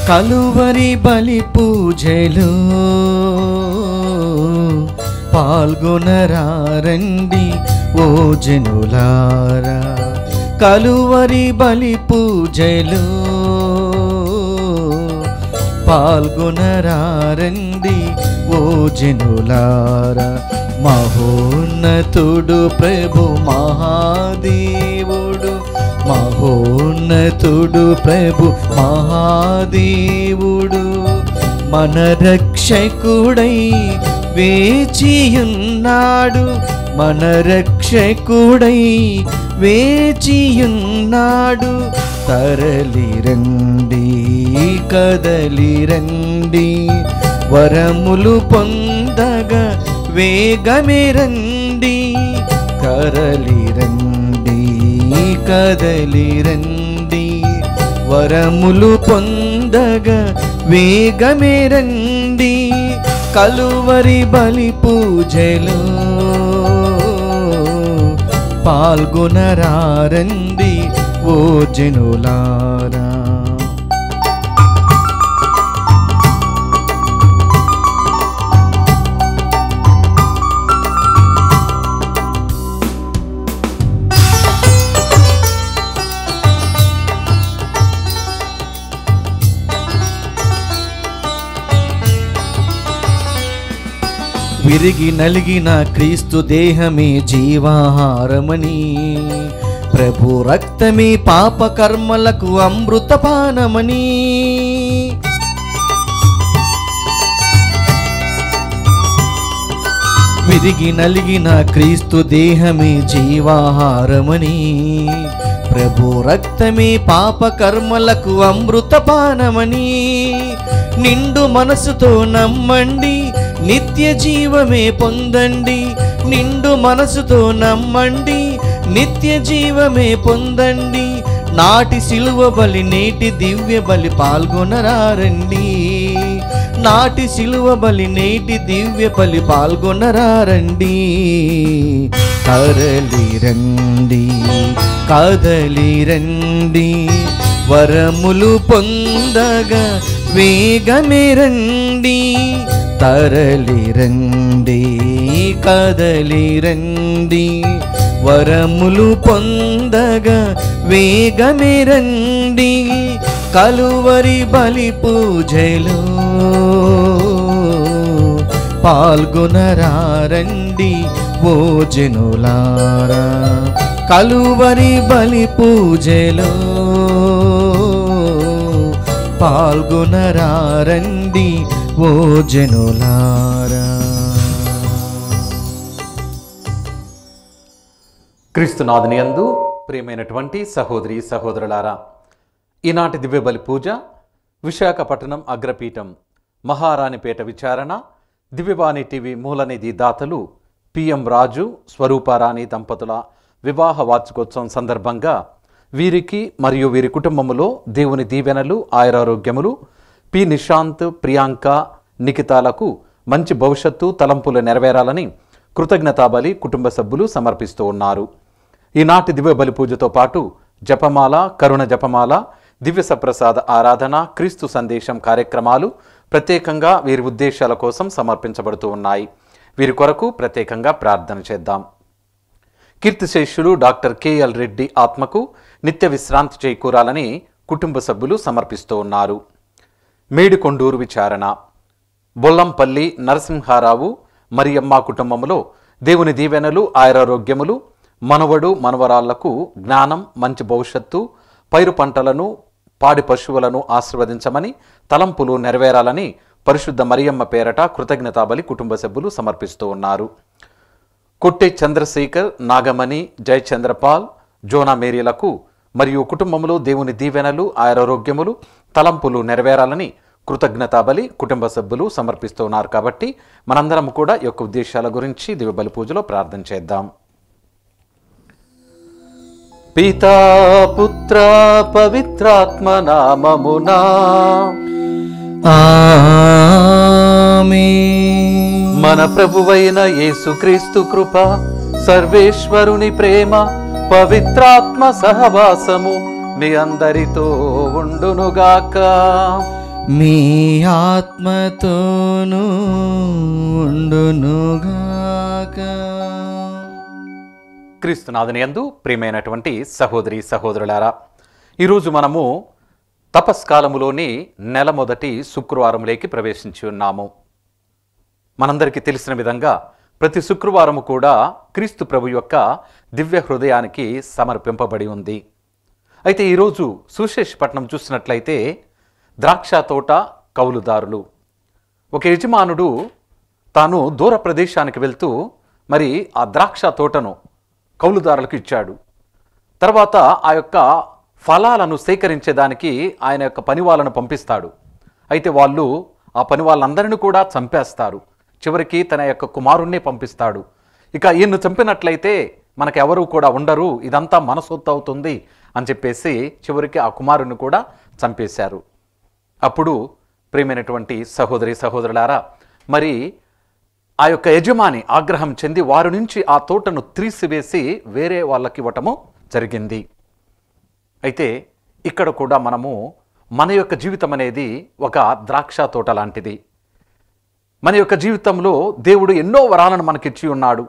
కలువరి బలి పూజలు పాల్గొనరారండి ఓ జనులారా కలువరి బలి పూజలు పాల్గొనరారండి ఓ జనులారా మహోన్నతుడు ప్రభు మహాదేవుడు మహోన్నతుడు ప్రభు మహాదేవుడు మన రక్షకుడై వేచియున్నాడు మన రక్షకుడై వేచియున్నాడు తరలిరండి కదలిరండి వరములు పొందగా వేగమిరండి కరలిరండి కదలిరండి వరములు పొందగా వేగమిరండి కలువరి బలి పూజలు పాల్గొనరారండి ఓ జనులారా విరిగి నలిగిన క్రీస్తు దేహమే జీవాహారమని ప్రభు రక్తమే పాప కర్మలకు అమృతపానమని విరిగి నలిగిన క్రీస్తు దేహమే జీవాహారమని ప్రభు రక్తమే పాప కర్మలకు అమృతపానమని నిండు మనసుతో నమ్మండి నిత్య జీవమే పొందండి నిండు మనసుతో నమ్మండి నిత్య జీవమే పొందండి నాటి సిలువ బలి నేటి దివ్య బలి పాల్గొనరారండి నాటి సిలువ బలి నేటి దివ్య బలి పాల్గొనరారండి తరలిరండి కదలిరండి వరములు పొందగా వేగమిరండి తరలిరండి కదలిరండి వరములు పొందగా వేగమిరండి కలువరి బలి పూజలు పాల్గొనరారండి ఓ జనులారా కలువరి బలి పూజలు పాల్గొనరారండి ఓ జనులారా క్రీస్తునాథుని యందు ప్రియమైనటువంటి సహోదరి సహోదరులారా ఈనాటి దివ్యబలి పూజ విశాఖపట్నం అగ్రపీఠం మహారాణిపేట విచారణ దివ్యవాణి టీవీ మూలనిధి దాతలు పిఎం రాజు స్వరూపారాణి దంపతుల వివాహ వార్షికోత్సవం సందర్భంగా వీరికి మరియు వీరి కుటుంబములో దేవుని దీవెనలు ఆయురారోగ్యములు పి నిశాంత్ ప్రియాంక నిఖితాలకు మంచి భవిష్యత్తు తలంపులు నెరవేరాలని కృతజ్ఞతాబలి కుటుంబ సభ్యులు సమర్పిస్తూ ఉన్నారు ఈనాటి దివ్య బలి పూజతో పాటు జపమాల కరుణ జపమాల దివ్య సప్రసాద ఆరాధన క్రీస్తు సందేశం కార్యక్రమాలు ప్రత్యేకంగా వీరి ఉద్దేశాల కోసం సమర్పించబడుతూ ఉన్నాయి వీరి కొరకు ప్రత్యేకంగా ప్రార్థన చేద్దాం కీర్తిశేషులు డాక్టర్ కెఎల్ రెడ్డి ఆత్మకు నిత్య విశ్రాంతి చేకూరాలని కుటుంబ సభ్యులు సమర్పిస్తూ ఉన్నారు మేడికొండూరు విచారణ బొల్లంపల్లి నరసింహారావు మరియమ్మ కుటుంబములో దేవుని దీవెనలు ఆయురారోగ్యములు మనవడు మనవరాళ్లకు జ్ఞానం మంచి భవిష్యత్తు పైరు పంటలను పాడి పశువులను ఆశీర్వదించమని తలంపులు నెరవేరాలని పరిశుద్ధ మరియమ్మ పేరట కృతజ్ఞతాబలి కుటుంబ సభ్యులు సమర్పిస్తూ ఉన్నారు కొట్టె చంద్రశేఖర్ నాగమణి జయచంద్రపాల్ జోనా మేరీలకు మరియు కుటుంబంలో దేవుని దీవెనలు ఆరోగ్యములు తలంపులు నెరవేరాలని కృతజ్ఞతాబలి కుటుంబ సభ్యులు సమర్పిస్తున్నారు కాబట్టి మనందరం కూడా ఈ యొక్క ఉద్దేశాల గురించి దివ్యబలి పూజలో ప్రార్థన చేద్దాం పితా పుత్ర పవిత్రాత్మ నామమునా ఆమేన్. మన ప్రభువైన యేసుక్రీస్తు కృప సర్వేశ్వరుని ప్రేమ పవిత్రాత్మ సహవాసము మీ అందరితో ఉండునుగాక మీ ఆత్మతోనూ ఉండునుగాక క్రీస్తునాథుని యందు ప్రియమైనటువంటి సహోదరి సహోదరులారా ఈరోజు మనము తపస్కాలములోని నెల మొదటి శుక్రవారంలోకి ప్రవేశించి ఉన్నాము మనందరికీ తెలిసిన విధంగా ప్రతి శుక్రవారము కూడా క్రీస్తు ప్రభు యొక్క దివ్య హృదయానికి సమర్పింపబడి ఉంది అయితే ఈరోజు సుశేషపట్నం చూసినట్లయితే ద్రాక్ష తోట కౌలుదారులు ఒక యజమానుడు తాను దూర ప్రదేశానికి వెళ్తూ మరి ఆ ద్రాక్ష తోటను కౌలుదారులకు ఇచ్చాడు తర్వాత ఆ యొక్క ఫలాలను సేకరించేదానికి ఆయన యొక్క పని వాళ్ళను పంపిస్తాడు అయితే వాళ్ళు ఆ పని వాళ్ళందరినీ కూడా చంపేస్తారు చివరికి తన యొక్క కుమారుణ్ణి పంపిస్తాడు ఇక ఈయన్ను చంపినట్లయితే మనకు ఎవరు కూడా ఉండరు ఇదంతా మన సొత్తు అవుతుంది అని చెప్పేసి చివరికి ఆ కుమారుని కూడా చంపేశారు అప్పుడు ప్రియమైనటువంటి సహోదరి సహోదరులారా మరి ఆ యొక్క యజమాని ఆగ్రహం చెంది వారి నుంచి ఆ తోటను త్రీసివేసి వేరే వాళ్ళకి ఇవ్వటము జరిగింది అయితే ఇక్కడ కూడా మనము మన యొక్క జీవితం అనేది ఒక ద్రాక్ష తోట లాంటిది మన యొక్క జీవితంలో దేవుడు ఎన్నో వరాలను మనకిచ్చి ఉన్నాడు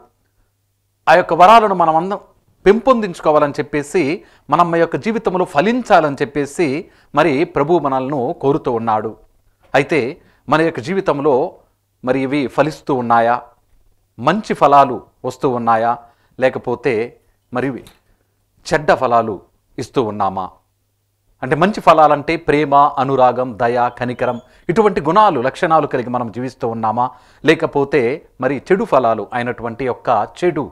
ఆ యొక్క వరాలను మనం అందం పెంపొందించుకోవాలని చెప్పేసి మనం మన యొక్క జీవితంలో ఫలించాలని చెప్పేసి మరి ప్రభు మనల్ని కోరుతూ ఉన్నాడు అయితే మన యొక్క జీవితంలో మరి ఇవి ఫలిస్తూ ఉన్నాయా మంచి ఫలాలు వస్తూ ఉన్నాయా లేకపోతే మరి చెడ్డ ఫలాలు ఇస్తూ ఉన్నామా అంటే మంచి ఫలాలంటే ప్రేమ అనురాగం దయ కనికరం ఇటువంటి గుణాలు లక్షణాలు కలిగి మనం జీవిస్తూ ఉన్నామా లేకపోతే మరి చెడు ఫలాలు అయినటువంటి యొక్క చెడు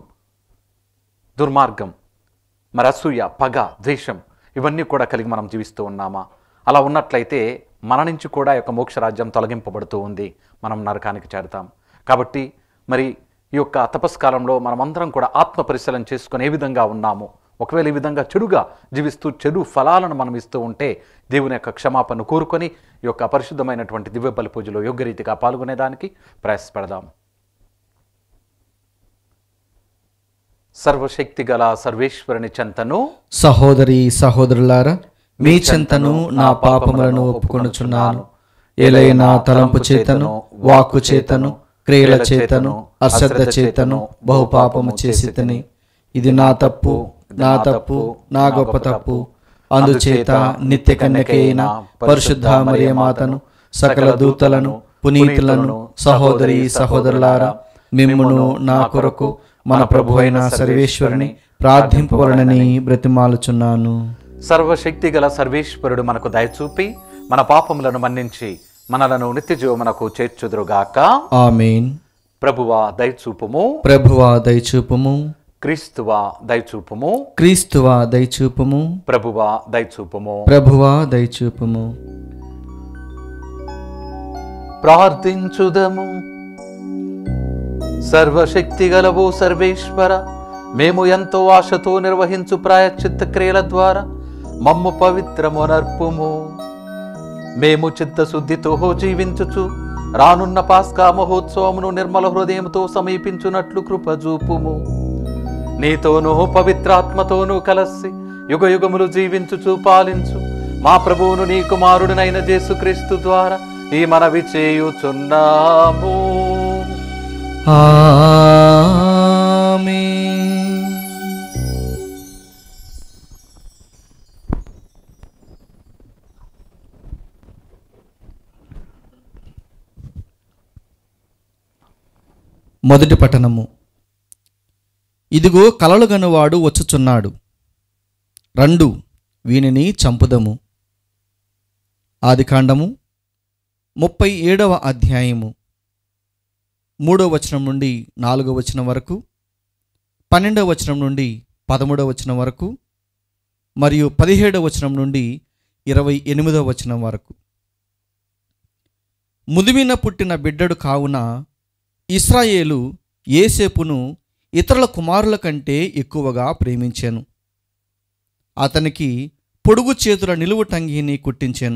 దుర్మార్గం మరి అసూయ పగ ద్వేషం ఇవన్నీ కూడా కలిగి మనం జీవిస్తూ ఉన్నామా అలా ఉన్నట్లయితే మన నుంచి కూడా ఈ యొక్క మోక్షరాజ్యం తొలగింపబడుతూ ఉంది మనం నరకానికి చేరుతాం కాబట్టి మరి ఈ యొక్క తపస్కాలంలో మనమందరం కూడా ఆత్మ పరిశీలన చేసుకుని ఏ విధంగా ఉన్నాము ఒకవేళ ఈ విధంగా చెడుగా జీవిస్తూ చెడు ఫలాలను మనం ఇస్తూ ఉంటే దేవుని యొక్క క్షమాపణ కోరుకొని ఈ యొక్క పరిశుద్ధమైనటువంటి దివ్య బలి పూజలో యోగ్యరీతిగా పాల్గొనేదానికి ప్రయాసపడదాం సర్వశక్తి గల సర్వేశ్వరుని చెంతను సహోదరి సహోదరులారా మీ చింతను నా పాపములను ఒప్పుకొనుచున్నాను ఏలైనా తలంపు చేతను వాక్కు చేతను క్రియల చేతను అశ్రద్ధ చేతను బహుపాపము చేసి తిని ఇది నా తప్పు నా తప్పు నా గొప్ప తప్పు అందుచేత నిత్య కన్యకైన పరిశుద్ధ మరియమాతను సకల దూతలను పునీతులను సహోదరి సహోదరులారా మిమ్మును నా కొరకు మన ప్రభు అయిన సర్వేశ్వరుని ప్రార్థింపవలనని బ్రతిమాలుచున్నాను సర్వశక్తి గల సర్వేశ్వరుడు మనకు దయచూపి మన పాపములను మన్నించి మనలను నిత్య జీవమునకు చేర్చుదురుగాక ఆమెన్ ప్రభువా దయచూపుము ప్రభువా దయచూపుము క్రీస్తువా దయచూపుము క్రీస్తువా దయచూపుము ప్రభువా దయచూపుము ప్రభువా దయచూపుము ప్రార్థించుదము సర్వశక్తి గలవు సర్వేశ్వర మేము ఎంతో ఆశతో నిర్వహించు ప్రాయశ్చిత్త క్రియల ద్వారా మమ్ము పవిత్రము నర్పుము మేము చిత్తశుద్ధితో జీవించుచు రానున్న పాస్కా మహోత్సవమును నిర్మల హృదయంతో సమీపించున్నట్లు కృపజూపుము నీతోనూ పవిత్రాత్మతోనూ కలసి యుగ యుగములు జీవించుచు పాలించు మా ప్రభువును నీ కుమారుడినైన యేసుక్రీస్తు ద్వారా ఈ మనవి చేయుచున్నాము ఆమేన్ మొదటి పట్టణము ఇదిగో కలలు గనువాడు వచ్చుచున్నాడు రండు వీనిని చంపుదము ఆదికాండము ముప్పై ఏడవ అధ్యాయము మూడో వచనం నుండి నాలుగో వచనం వరకు పన్నెండవ వచనం నుండి పదమూడవ వచనం వరకు మరియు పదిహేడవ వచనం నుండి ఇరవై ఎనిమిదవ వచనం వరకు ముదిమిన పుట్టిన బిడ్డడు కావున ఇస్రాయేలు ఏసేపును ఇతరుల కుమారుల కంటే ఎక్కువగా ప్రేమించాను అతనికి పొడుగు చేతుల నిలువు టంగిని కుట్టించాను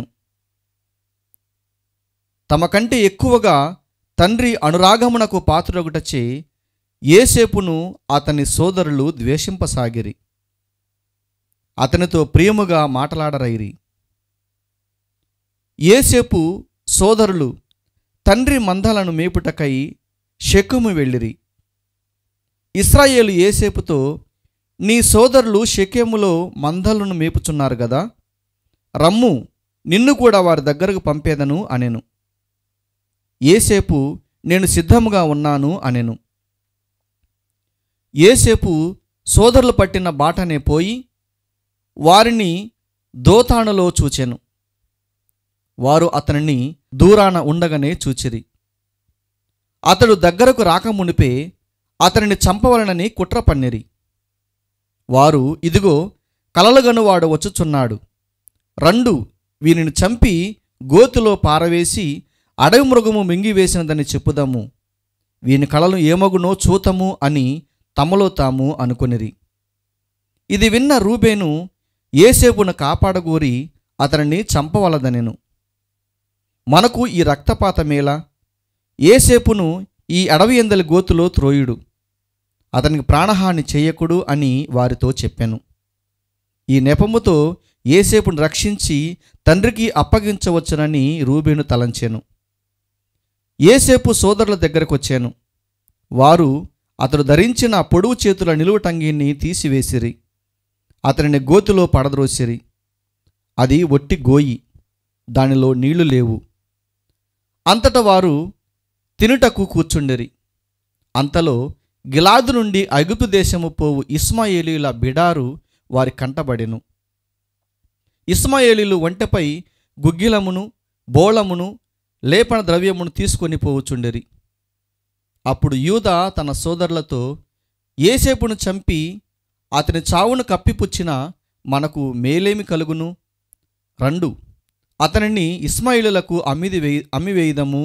తమ కంటే ఎక్కువగా తండ్రి అనురాగమునకు పాత్రొకటచే ఏసేపును అతని సోదరులు ద్వేషింపసాగిరి అతనితో ప్రియముగా మాటలాడరైరి ఏసేపు సోదరులు తండ్రి మందలను మేపుటకై షెకుము వెళ్ళిరి ఇస్రాయేలు ఏసేపుతో నీ సోదరులు షెకెములో మందలను మేపుచున్నారు గదా రమ్ము నిన్ను కూడా వారి దగ్గరకు పంపేదను అనెను ఏసేపు నేను సిద్ధముగా ఉన్నాను అనెను ఏసేపు సోదరులు పట్టిన బాటనే పోయి వారిని దోతానులో చూచెను వారు అతనిని దూరాన ఉండగానే చూచిరి అతడు దగ్గరకు రాకమునిపే అతనిని చంపవలనని కుట్ర పన్నిరి వారు ఇదిగో కలలుగనువాడు వచ్చుచున్నాడు రెండు వీనిని చంపి గోతిలో పారవేసి అడవి మృగము మింగివేసినదని చెప్పుదాము వీని కళలు ఏమగునో చూతము అని తమలో తాము అనుకొనిరి ఇది విన్న రూబేను ఏసేపును కాపాడగోరి అతనిని చంపవలదనెను మనకు ఈ రక్తపాతమేలా ఏసేపును ఈ అడవి ఎందలి గోతులో త్రోయుడు అతనికి ప్రాణహాని చేయకుడు అని వారితో చెప్పాను ఈ నెపముతో ఏసేపును రక్షించి తండ్రికి అప్పగించవచ్చునని రూబేను తలంచాను ఏసేపు సోదరుల దగ్గరకు వచ్చాను వారు అతడు ధరించిన పొడువు చేతుల నిలువుటంగిని తీసివేసిరి అతనిని గోతిలో పడద్రోసిరి అది ఒట్టి గోయి దానిలో నీళ్లు లేవు అంతట వారు తినుటకు కూర్చుండిరి అంతలో గిలాదు నుండి ఐగుప్తు దేశము పోవు ఇస్మాయేలీల బిడారు వారి కంటబడెను ఇస్మాయేలీలు వంటపై గుగ్గిలమును బోళమును లేపన ద్రవ్యమును తీసుకొని పోవుచుండిరి అప్పుడు యూద తన సోదరులతో ఏసేపును చంపి అతని చావును కప్పిపుచ్చిన మనకు మేలేమి కలుగును రెండు అతనిని ఇస్మాయిలులకు అమ్మిది వేయి అమ్మివేయుదము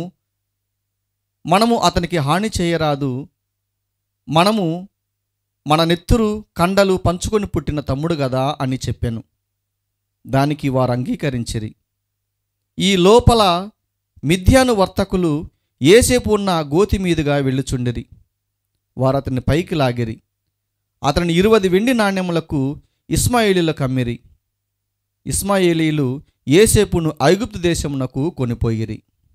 మనము అతనికి హాని చేయరాదు మనము మన నెత్తురు కండలు పంచుకొని పుట్టిన తమ్ముడు గదా అని చెప్పాను దానికి వారు అంగీకరించిరి ఈ లోపల మిథ్యాను వర్తకులు ఏసేపు ఉన్న గోతి మీదుగా వెళ్ళుచుండిరి వారు అతన్ని పైకి లాగిరి అతని ఇరువది వెండి నాణ్యములకు ఇస్మాయిలీలకు అమ్మిరి ఇస్మాయేలీలు ఏసేపును ఐగుప్తు దేశమునకు కొనిపోయిరి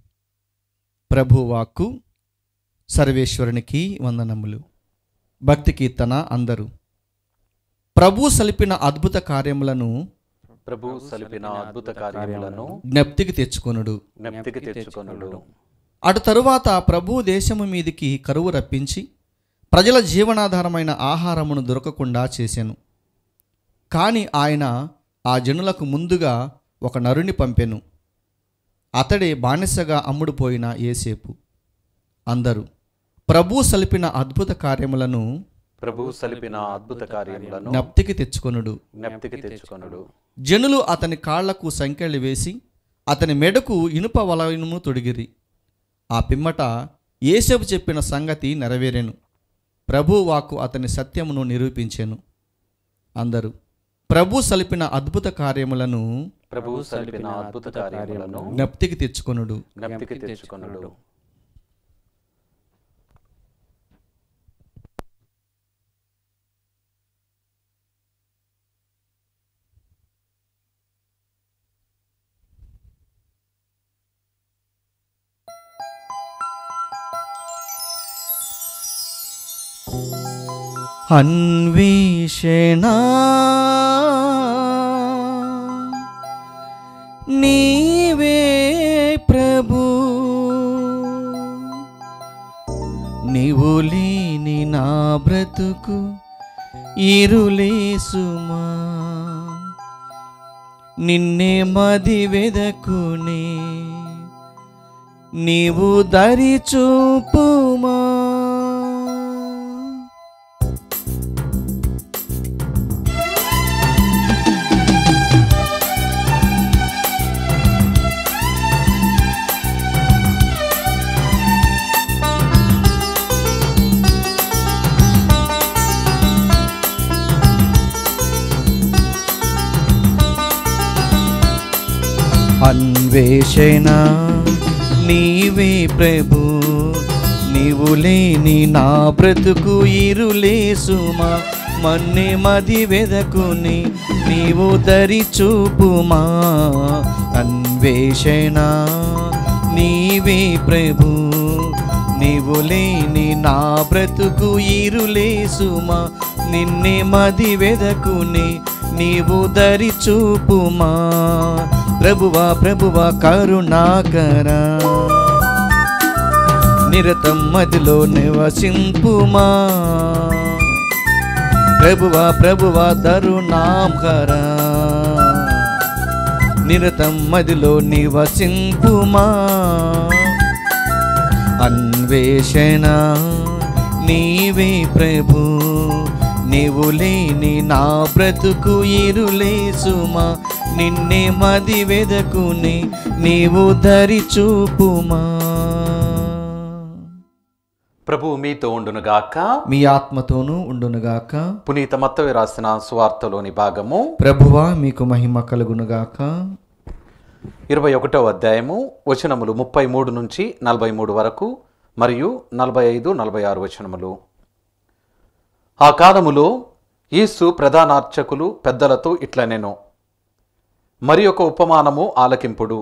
ప్రభువాక్కు సర్వేశ్వరునికి వందనములు భక్తి కీర్తన అందరూ ప్రభు సలిపిన అద్భుత కార్యములను ప్రభు సలిపిన అద్భుత కార్యములను జ్ఞప్తికి తెచ్చుకొనుడు జ్ఞప్తికి తెచ్చుకొనుడు అటు తరువాత ప్రభు దేశము మీదికి కరువు రప్పించి ప్రజల జీవనాధారమైన ఆహారమును దొరకకుండా చేశాను కాని ఆయన ఆ జనులకు ముందుగా ఒక నరుని పంపెను అతడే బానిసగా అమ్ముడుపోయిన ఏసేపు అందరూ ప్రభు సలిపిన అద్భుత కార్యములను ప్రభు సలిపిన అద్భుత కార్యములను జ్ఞప్తికి తెచ్చుకొనుడు జ్ఞప్తికి తెచ్చుకొనుడు జనులు అతని కాళ్లకు సంకెళ్ళు వేసి అతని మెడకు ఇనుప వలయము తొడిగిరి ఆ పిమ్మట ఏసేపు చెప్పిన సంగతి నెరవేరెను ప్రభు వాక్కు అతని సత్యమును నిరూపించెను అందరూ ప్రభు సలిపిన అద్భుత కార్యములను ప్రభు సలిపిన అద్భుత కార్యములను జ్ఞప్తికి తెచ్చుకొనుడు జ్ఞప్తికి తెచ్చుకొనుడు అన్వేషణ నీవే ప్రభు నీవు లేని నా బ్రతుకు ఇరులేసుమా నిన్నే మది వెదకునే నీవు దరి చూపుమా అన్వేషణ నీవే ప్రభు నీవు లేని నా బ్రతుకు ఇరులేసుమా మన్నే మది వెదకుని నీవు దరి చూపుమా అన్వేషణ అన్వేషణ నీవే ప్రభు నీవు లేని నా బ్రతుకు ఇరులే సుమా నిన్నే మది వెదకుని నీవు దరి చూపుమా ప్రభువా ప్రభువా కరుణాకరా నిరతం మదిలో నివసింపుమా ప్రభువా ప్రభువా దరుణాంకరా నిరతం మదిలో నివసింపుమా అన్వేషణ నీవే ప్రభు నీవు లేని నా బ్రతుకు ఇరులే సుమా నిన్నే మది వెదకుని నీవు దరి చూపుమా ప్రభు మీతో ఉండునుగాక మీ ఆత్మతోనూ ఉండునుగాక పునీత మత్తవి రాసిన సువార్తలోని భాగము ప్రభువా మీకు మహిమ కలుగునుగాక ఇరవై ఒకటో అధ్యాయము వచనములు ముప్పై మూడు నుంచి నలభై మూడు వరకు మరియు నలభై ఐదు నలభై ఆరు వచనములు ఆ కాలములో యేసు ప్రధానార్చకులు పెద్దలతో ఇట్లనెను మరి ఒక ఉపమానము ఆలకింపుడు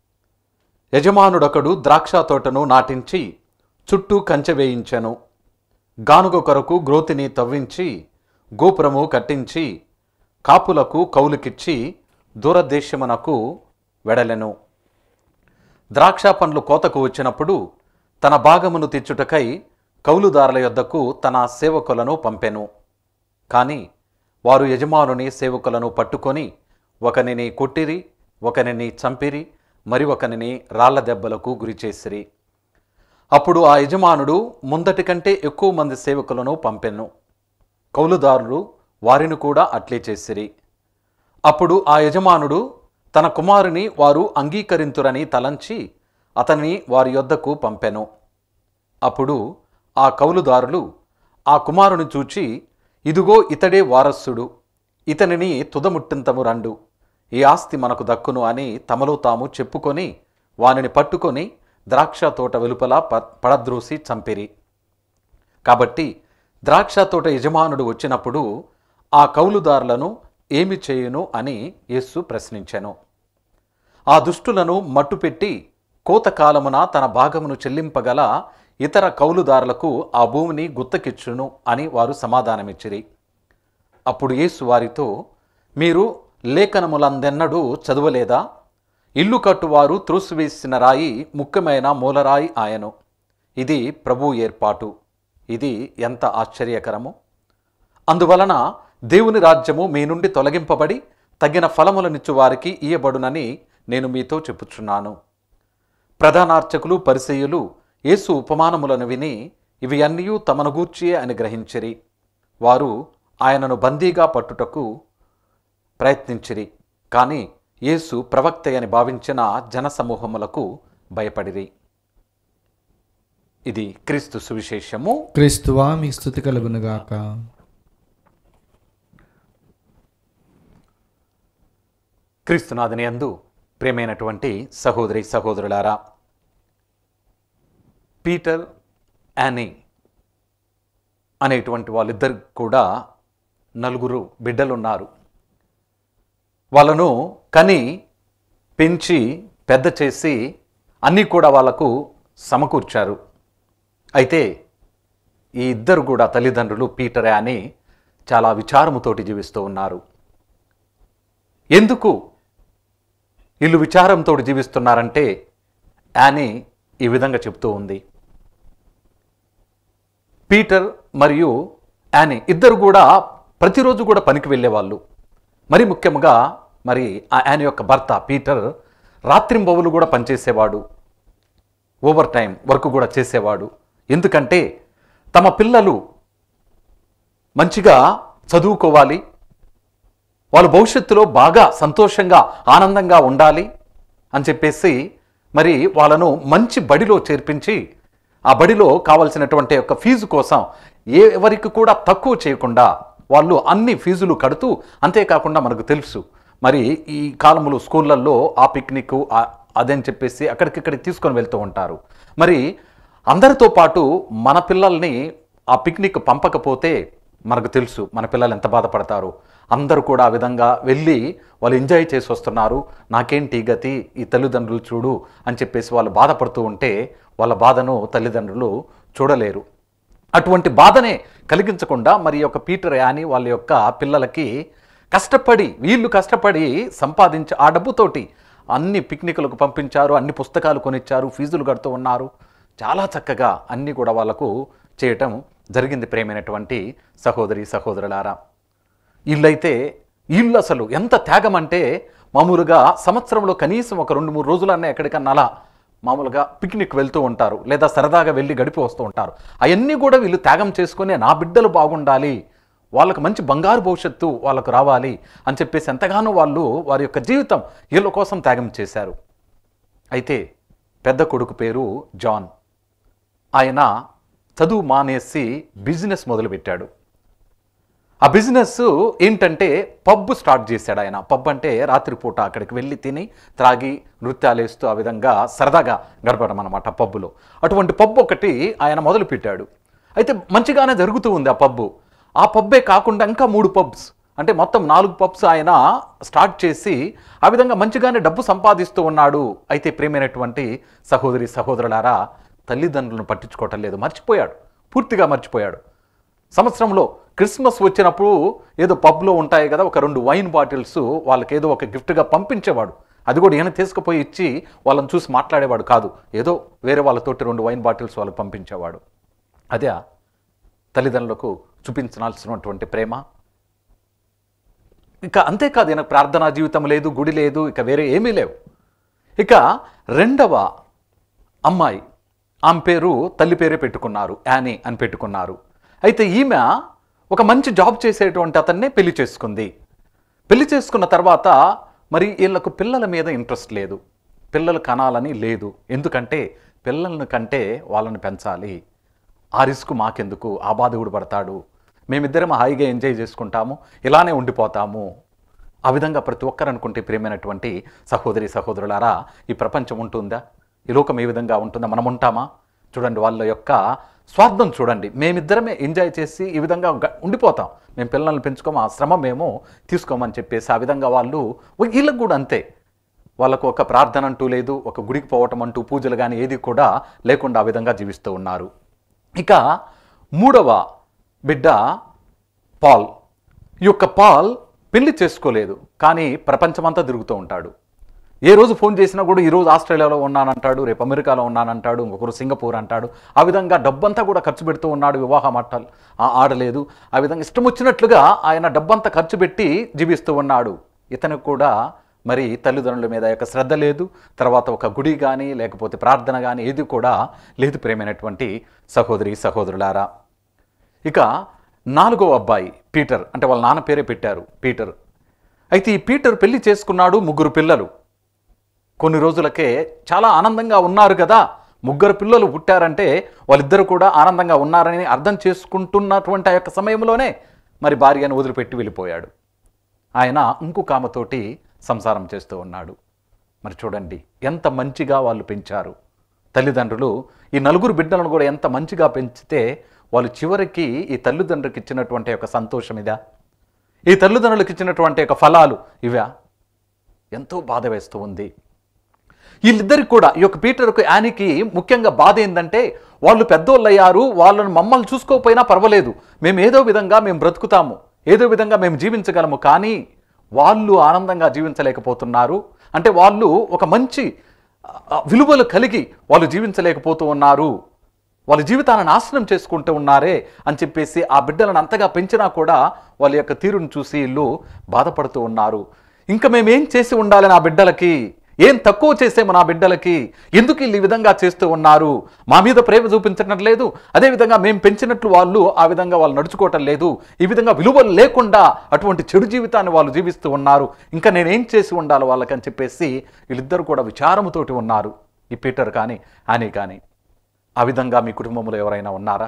యజమానుడొకడు ద్రాక్ష తోటను నాటించి చుట్టూ కంచె వేయించెను గానుగ కొరకు గ్రోతిని తవ్వించి గోపురము కట్టించి కాపులకు కౌలుకిచ్చి దూరదేశమునకు వెడలెను ద్రాక్ష పండ్లు కోతకు వచ్చినప్పుడు తన భాగమును తెచ్చుటకై కౌలుదారుల యొద్దకు తన సేవకులను పంపెను కానీ వారు యజమానుని సేవకులను పట్టుకొని ఒకనిని కొట్టిరి ఒకనిని చంపిరి మరి ఒకనిని రాళ్ల దెబ్బలకు గురిచేసిరి అప్పుడు ఆ యజమానుడు ముందటి కంటే ఎక్కువ మంది సేవకులను పంపెను కౌలుదారులు వారిని కూడా అట్లే చేసిరి అప్పుడు ఆ యజమానుడు తన కుమారుని వారు అంగీకరింతురని తలంచి అతన్ని వారి యొద్దకు పంపెను అప్పుడు ఆ కౌలుదారులు ఆ కుమారుని చూచి ఇదిగో ఇతడే వారసుడు ఇతనిని తుదముట్టింతము రండు ఈ ఆస్తి మనకు దక్కును అని తమలో తాము చెప్పుకొని వానిని పట్టుకొని ద్రాక్ష తోట వెలుపల ప- పడద్రోసి చంపిరి కాబట్టి ద్రాక్ష తోట యజమానుడు వచ్చినప్పుడు ఆ కౌలుదారులను ఏమి చేయును అని యేసు ప్రశ్నించెను ఆ దుష్టులను మట్టుపెట్టి కోతకాలమున తన భాగమును చెల్లింపగల ఇతర కౌలుదారులకు ఆ భూమిని గుత్తకిచ్చును అని వారు సమాధానమిచ్చిరి అప్పుడు యేసు వారితో మీరు లేఖనములందెన్నడూ చదవలేదా ఇల్లు కట్టువారు త్రోసివేసిన రాయి ముఖ్యమైన మూలరాయి ఆయను ఇది ప్రభు ఏర్పాటు ఇది ఎంత ఆశ్చర్యకరము అందువలన దేవుని రాజ్యము మీ నుండి తొలగింపబడి తగిన ఫలములనిచ్చు వారికి ఇయ్యబడునని నేను మీతో చెప్పుచున్నాను ప్రధానార్చకులు పరిసయ్యులు యేసు ఉపమానములను విని ఇవి అన్నీ తమను గూర్చియే అని గ్రహించిరి వారు ఆయనను బందీగా పట్టుటకు ప్రయత్నించిరి కానీ యేసు ప్రవక్త అని భావించిన జనసమూహములకు భయపడిరి ఇది క్రీస్తు సువిశేషము క్రీస్తువా మీ స్థుతి కలుగునుగాక క్రీస్తునాథుని యందు ప్రేమైనటువంటి సహోదరి సహోదరులారా పీటర్ యానీ అనేటువంటి వాళ్ళిద్దరు కూడా నలుగురు బిడ్డలున్నారు వాళ్ళను కని పెంచి పెద్ద చేసి అన్నీ కూడా వాళ్ళకు సమకూర్చారు అయితే ఈ ఇద్దరు కూడా తల్లిదండ్రులు పీటర్ యానీ చాలా విచారముతోటి జీవిస్తూ ఉన్నారు ఎందుకు వీళ్ళు విచారంతో జీవిస్తున్నారంటే యానీ ఈ విధంగా చెప్తూ ఉంది పీటర్ మరియు యానీ ఇద్దరు కూడా ప్రతిరోజు కూడా పనికి వెళ్ళేవాళ్ళు మరి ముఖ్యంగా మరి ఆ యానీ యొక్క భర్త పీటర్ రాత్రింబవులు కూడా పనిచేసేవాడు ఓవర్ టైం వర్క్ కూడా చేసేవాడు ఎందుకంటే తమ పిల్లలు మంచిగా చదువుకోవాలి వాళ్ళు భవిష్యత్తులో బాగా సంతోషంగా ఆనందంగా ఉండాలి అని చెప్పేసి మరి వాళ్ళను మంచి బడిలో చేర్పించి ఆ బడిలో కావలసినటువంటి యొక్క ఫీజు కోసం ఏ ఎవరికి కూడా తక్కువ చేయకుండా వాళ్ళు అన్ని ఫీజులు కడుతూ అంతేకాకుండా మనకు తెలుసు మరి ఈ కాలంలో స్కూళ్ళల్లో ఆ పిక్నిక్ ఆ- అదని చెప్పేసి అక్కడికిక్కడికి తీసుకొని వెళ్తూ ఉంటారు మరి అందరితో పాటు మన పిల్లల్ని ఆ పిక్నిక్ పంపకపోతే మనకు తెలుసు మన పిల్లలు ఎంత బాధపడతారు అందరూ కూడా ఆ విధంగా వెళ్ళి వాళ్ళు ఎంజాయ్ చేసి వస్తున్నారు నాకేంటి ఈ గతి ఈ తల్లిదండ్రులు చూడు అని చెప్పేసి వాళ్ళు బాధపడుతూ ఉంటే వాళ్ళ బాధను తల్లిదండ్రులు చూడలేరు అటువంటి బాధనే కలిగించకుండా మరి ఈ యొక్క పీటర్ యాని వాళ్ళ యొక్క పిల్లలకి కష్టపడి వీళ్ళు కష్టపడి సంపాదించి ఆ డబ్బుతోటి అన్ని పిక్నిక్లకు పంపించారు అన్ని పుస్తకాలు కొనిచ్చారు ఫీజులు కడుతూ ఉన్నారు చాలా చక్కగా అన్నీ కూడా వాళ్ళకు చేయటం జరిగింది ప్రేమైనటువంటి సహోదరి సహోదరులారా వీళ్ళైతే వీళ్ళు అసలు ఎంత త్యాగం అంటే మామూలుగా సంవత్సరంలో కనీసం ఒక రెండు మూడు రోజులన్నా ఎక్కడికన్నా అలా మామూలుగా పిక్నిక్ వెళ్తూ ఉంటారు లేదా సరదాగా వెళ్ళి గడిపి వస్తూ ఉంటారు అవన్నీ కూడా వీళ్ళు త్యాగం చేసుకొని నా బిడ్డలు బాగుండాలి వాళ్ళకు మంచి బంగారు భవిష్యత్తు వాళ్ళకు రావాలి అని చెప్పేసి ఎంతగానో వాళ్ళు వారి యొక్క జీవితం వీళ్ళ కోసం త్యాగం చేశారు అయితే పెద్ద కొడుకు పేరు జాన్ ఆయన చదువు మానేసి బిజినెస్ మొదలుపెట్టాడు ఆ బిజినెస్ ఏంటంటే పబ్ స్టార్ట్ చేశాడు ఆయన పబ్ అంటే రాత్రిపూట అక్కడికి వెళ్ళి తిని త్రాగి నృత్యాలు వేస్తూ ఆ విధంగా సరదాగా గడపడం అనమాట పబ్బులో అటువంటి పబ్ ఒకటి ఆయన మొదలుపెట్టాడు అయితే మంచిగానే జరుగుతూ ఉంది ఆ పబ్బు ఆ పబ్బే కాకుండా ఇంకా మూడు పబ్స్ అంటే మొత్తం నాలుగు పబ్స్ ఆయన స్టార్ట్ చేసి ఆ విధంగా మంచిగానే డబ్బు సంపాదిస్తూ ఉన్నాడు అయితే ప్రేమైనటువంటి సహోదరి సహోదరులారా తల్లిదండ్రులను పట్టించుకోవటం లేదు మర్చిపోయాడు పూర్తిగా మర్చిపోయాడు సంవత్సరంలో క్రిస్మస్ వచ్చినప్పుడు ఏదో పబ్లో ఉంటాయి కదా ఒక రెండు వైన్ బాటిల్స్ వాళ్ళకి ఏదో ఒక గిఫ్ట్గా పంపించేవాడు అది కూడా ఈయన తీసుకుపోయి ఇచ్చి వాళ్ళని చూసి మాట్లాడేవాడు కాదు ఏదో వేరే వాళ్ళతోటి రెండు వైన్ బాటిల్స్ వాళ్ళకి పంపించేవాడు అదే తల్లిదండ్రులకు చూపించాల్సినటువంటి ప్రేమ ఇక అంతేకాదు ఈయనకు ప్రార్థనా జీవితం లేదు గుడి లేదు ఇక వేరే ఏమీ లేవు ఇక రెండవ అమ్మాయి ఆమె పేరు తల్లి పేరే పెట్టుకున్నారు యానీ అని పెట్టుకున్నారు అయితే ఈమె ఒక మంచి జాబ్ చేసేటువంటి అతన్నే పెళ్లి చేసుకుంది పెళ్లి చేసుకున్న తర్వాత మరి వీళ్ళకు పిల్లల మీద ఇంట్రెస్ట్ లేదు పిల్లలు కనాలని లేదు ఎందుకంటే పిల్లలను కంటే వాళ్ళని పెంచాలి ఆ రిస్క్ మాకెందుకు ఆ బాధ కూడా పడతాడు మేమిద్దరం హాయిగా ఎంజాయ్ చేసుకుంటాము ఇలానే ఉండిపోతాము ఆ విధంగా ప్రతి ఒక్కరు అనుకుంటే ప్రేమైనటువంటి సహోదరి సహోదరులారా ఈ ప్రపంచం ఉంటుందా ఈ లోకం ఏ విధంగా ఉంటుందా మనం ఉంటామా చూడండి వాళ్ళ యొక్క స్వార్థం చూడండి మేమిద్దరమే ఎంజాయ్ చేసి ఈ విధంగా గ- ఉండిపోతాం మేము పిల్లల్ని పెంచుకోము ఆ శ్రమ మేము తీసుకోమని చెప్పేసి ఆ విధంగా వాళ్ళు వీళ్ళకు కూడా అంతే వాళ్ళకు ఒక ప్రార్థన అంటూ లేదు ఒక గుడికి పోవటం అంటూ పూజలు కానీ ఏది కూడా లేకుండా ఆ విధంగా జీవిస్తూ ఉన్నారు ఇక మూడవ బిడ్డ పాల్ ఈ యొక్క పాల్ పెళ్లి చేసుకోలేదు కానీ ప్రపంచమంతా తిరుగుతూ ఉంటాడు ఏ రోజు ఫోన్ చేసినా కూడా ఈరోజు ఆస్ట్రేలియాలో ఉన్నానంటాడు రేపు అమెరికాలో ఉన్నానంటాడు ఇంకొకరు సింగపూర్ అంటాడు ఆ విధంగా డబ్బంతా కూడా ఖర్చు పెడుతూ ఉన్నాడు వివాహం అట్టాలు ఆడలేదు ఆ విధంగా ఇష్టం వచ్చినట్లుగా ఆయన డబ్బంతా ఖర్చు పెట్టి జీవిస్తూ ఉన్నాడు ఇతనికి కూడా మరి తల్లిదండ్రుల మీద యొక్క శ్రద్ధ లేదు తర్వాత ఒక గుడి కానీ లేకపోతే ప్రార్థన కానీ ఏది కూడా లేదు ప్రేమైనటువంటి సహోదరి సహోదరులారా ఇక నాలుగో అబ్బాయి పీటర్ అంటే వాళ్ళ నాన్న పేరే పెట్టారు పీటర్ అయితే ఈ పీటర్ పెళ్లి చేసుకున్నాడు ముగ్గురు పిల్లలు కొన్ని రోజులకే చాలా ఆనందంగా ఉన్నారు కదా ముగ్గురు పిల్లలు పుట్టారంటే వాళ్ళిద్దరు కూడా ఆనందంగా ఉన్నారని అర్థం చేసుకుంటున్నటువంటి ఆ యొక్క సమయంలోనే మరి భార్యను వదిలిపెట్టి వెళ్ళిపోయాడు ఆయన ఇంకొక ఆమెతోటి సంసారం చేస్తూ ఉన్నాడు మరి చూడండి ఎంత మంచిగా వాళ్ళు పెంచారు తల్లిదండ్రులు ఈ నలుగురు బిడ్డలను కూడా ఎంత మంచిగా పెంచితే వాళ్ళు చివరికి ఈ తల్లిదండ్రులకు ఇచ్చినటువంటి ఒక సంతోషం ఇదా ఈ తల్లిదండ్రులకు ఇచ్చినటువంటి ఒక ఫలాలు ఇవా ఎంతో బాధ వేస్తూ ఉంది వీళ్ళిద్దరికి కూడా ఈ యొక్క పీటర్కు యానికి ముఖ్యంగా బాధ ఏంటంటే వాళ్ళు పెద్దోళ్ళు అయ్యారు వాళ్ళని మమ్మల్ని చూసుకోకపోయినా పర్వాలేదు మేము ఏదో విధంగా మేము బ్రతుకుతాము ఏదో విధంగా మేము జీవించగలము కానీ వాళ్ళు ఆనందంగా జీవించలేకపోతున్నారు అంటే వాళ్ళు ఒక మంచి ఆ, విలువలు కలిగి వాళ్ళు జీవించలేకపోతూ ఉన్నారు వాళ్ళ జీవితాలను నాశనం చేసుకుంటూ ఉన్నారే అని చెప్పేసి ఆ బిడ్డలను అంతగా పెంచినా కూడా వాళ్ళ యొక్క తీరును చూసి వీళ్ళు బాధపడుతూ ఉన్నారు ఇంకా మేము ఏం చేసి ఉండాలి నా బిడ్డలకి ఏం తక్కువ చేసేమో నా బిడ్డలకి ఎందుకు వీళ్ళు ఈ విధంగా చేస్తూ ఉన్నారు మా మీద ప్రేమ చూపించడం లేదు అదేవిధంగా మేము పెంచినట్లు వాళ్ళు ఆ విధంగా వాళ్ళు నడుచుకోవటం లేదు ఈ విధంగా విలువలు లేకుండా అటువంటి చెడు జీవితాన్ని వాళ్ళు జీవిస్తూ ఉన్నారు ఇంకా నేనేం చేసి ఉండాలి వాళ్ళకని చెప్పేసి వీళ్ళిద్దరు కూడా విచారముతోటి ఉన్నారు ఈ పీటర్ కానీ అని కానీ ఆ విధంగా మీ కుటుంబంలో ఎవరైనా ఉన్నారా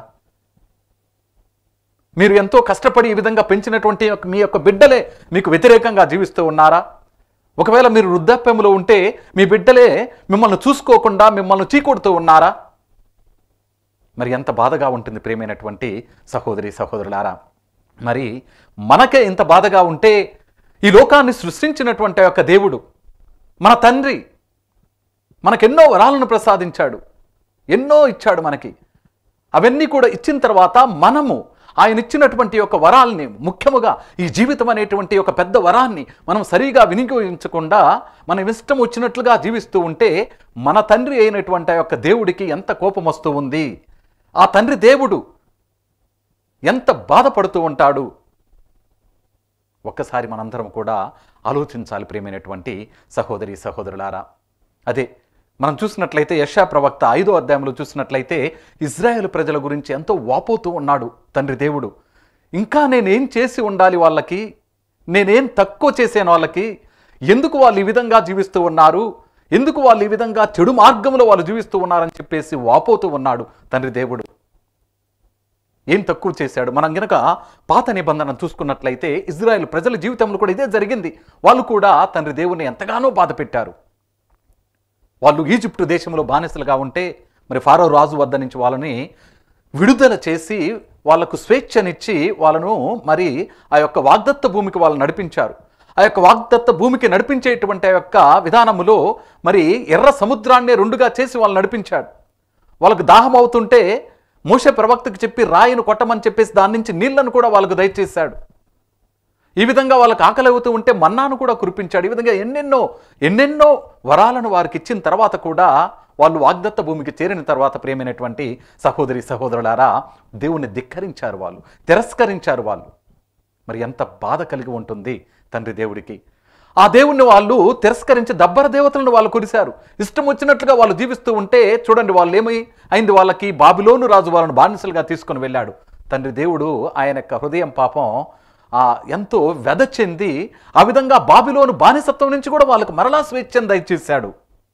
మీరు ఎంతో కష్టపడి ఈ విధంగా పెంచినటువంటి యొక్క- మీ యొక్క బిడ్డలే మీకు వ్యతిరేకంగా జీవిస్తూ ఉన్నారా ఒకవేళ మీరు వృద్ధాప్యంలో ఉంటే మీ బిడ్డలే మిమ్మల్ని చూసుకోకుండా మిమ్మల్ని చీకొడుతూ ఉన్నారా మరి ఎంత బాధగా ఉంటుంది ప్రేమైనటువంటి సహోదరి సహోదరులారా మరి మనకే ఇంత బాధగా ఉంటే ఈ లోకాన్ని సృష్టించినటువంటి ఆ యొక్క దేవుడు మన తండ్రి మనకెన్నో వరాలను ప్రసాదించాడు ఎన్నో ఇచ్చాడు మనకి అవన్నీ కూడా ఇచ్చిన తర్వాత మనము ఆయన ఇచ్చినటువంటి యొక్క వరాల్ని ముఖ్యముగా ఈ జీవితం అనేటువంటి ఒక పెద్ద వరాన్ని మనం సరిగా వినియోగించకుండా మనం ఇష్టం వచ్చినట్లుగా జీవిస్తూ ఉంటే మన తండ్రి అయినటువంటి ఆ యొక్క దేవుడికి ఎంత కోపం వస్తూ ఉంది ఆ తండ్రి దేవుడు ఎంత బాధపడుతూ ఉంటాడు ఒక్కసారి మనందరం కూడా ఆలోచించాలి ప్రియమైనటువంటి సహోదరి సహోదరులారా అదే మనం చూసినట్లయితే యశా ప్రవక్త ఐదో అధ్యాయంలో చూసినట్లయితే ఇజ్రాయెల్ ప్రజల గురించి ఎంతో వాపోతూ ఉన్నాడు తండ్రి దేవుడు ఇంకా నేనేం చేసి ఉండాలి వాళ్ళకి నేనేం తక్కువ చేశాను వాళ్ళకి ఎందుకు వాళ్ళు ఈ విధంగా జీవిస్తూ ఉన్నారు ఎందుకు వాళ్ళు ఈ విధంగా చెడు మార్గంలో వాళ్ళు జీవిస్తూ ఉన్నారని చెప్పేసి వాపోతూ ఉన్నాడు తండ్రి దేవుడు ఏం తక్కువ చేశాడు మనం గనక పాత నిబంధన చూసుకున్నట్లయితే ఇజ్రాయెల్ ప్రజల జీవితంలో కూడా ఇదే జరిగింది వాళ్ళు కూడా తండ్రి దేవుని ఎంతగానో బాధ పెట్టారు వాళ్ళు ఈజిప్టు దేశంలో బానిసలుగా ఉంటే మరి ఫారో రాజు వద్ద నుంచి వాళ్ళని విడుదల చేసి వాళ్ళకు స్వేచ్ఛనిచ్చి వాళ్ళను మరి ఆ యొక్క వాగ్దత్త భూమికి వాళ్ళు నడిపించారు ఆ యొక్క వాగ్దత్త భూమికి నడిపించేటువంటి ఆ యొక్క విధానములో మరి ఎర్ర సముద్రాన్నే రెండుగా చేసి వాళ్ళు నడిపించాడు వాళ్ళకు దాహం అవుతుంటే మోషే ప్రవక్తకు చెప్పి రాయిని కొట్టమని చెప్పేసి దాని నుంచి నీళ్లను కూడా వాళ్ళకు దయచేశాడు ఈ విధంగా వాళ్ళకి ఆకలి అవుతూ ఉంటే మన్నాను కూడా కురిపించాడు ఈ విధంగా ఎన్నెన్నో ఎన్నెన్నో వరాలను వారికి ఇచ్చిన తర్వాత కూడా వాళ్ళు వాగ్దత్త భూమికి చేరిన తర్వాత ప్రేమైనటువంటి సహోదరి సహోదరులారా దేవుణ్ణి ధిక్కరించారు వాళ్ళు తిరస్కరించారు వాళ్ళు మరి ఎంత బాధ కలిగి ఉంటుంది తండ్రి దేవుడికి ఆ దేవుణ్ణి వాళ్ళు తిరస్కరించి దబ్బర దేవతలను వాళ్ళు కొలిశారు ఇష్టం వచ్చినట్లుగా వాళ్ళు జీవిస్తూ ఉంటే చూడండి వాళ్ళు ఏమై అయింది వాళ్ళకి బాబిలోను రాజు వాళ్ళను బానిసలుగా తీసుకొని వెళ్ళాడు తండ్రి దేవుడు ఆయన యొక్క హృదయం పాపం ఆ ఎంతో వెద చెంది ఆ విధంగా బాబిలోను బానిసత్వం నుంచి కూడా వాళ్ళకు మరలా స్వేచ్ఛను దయచేశాడు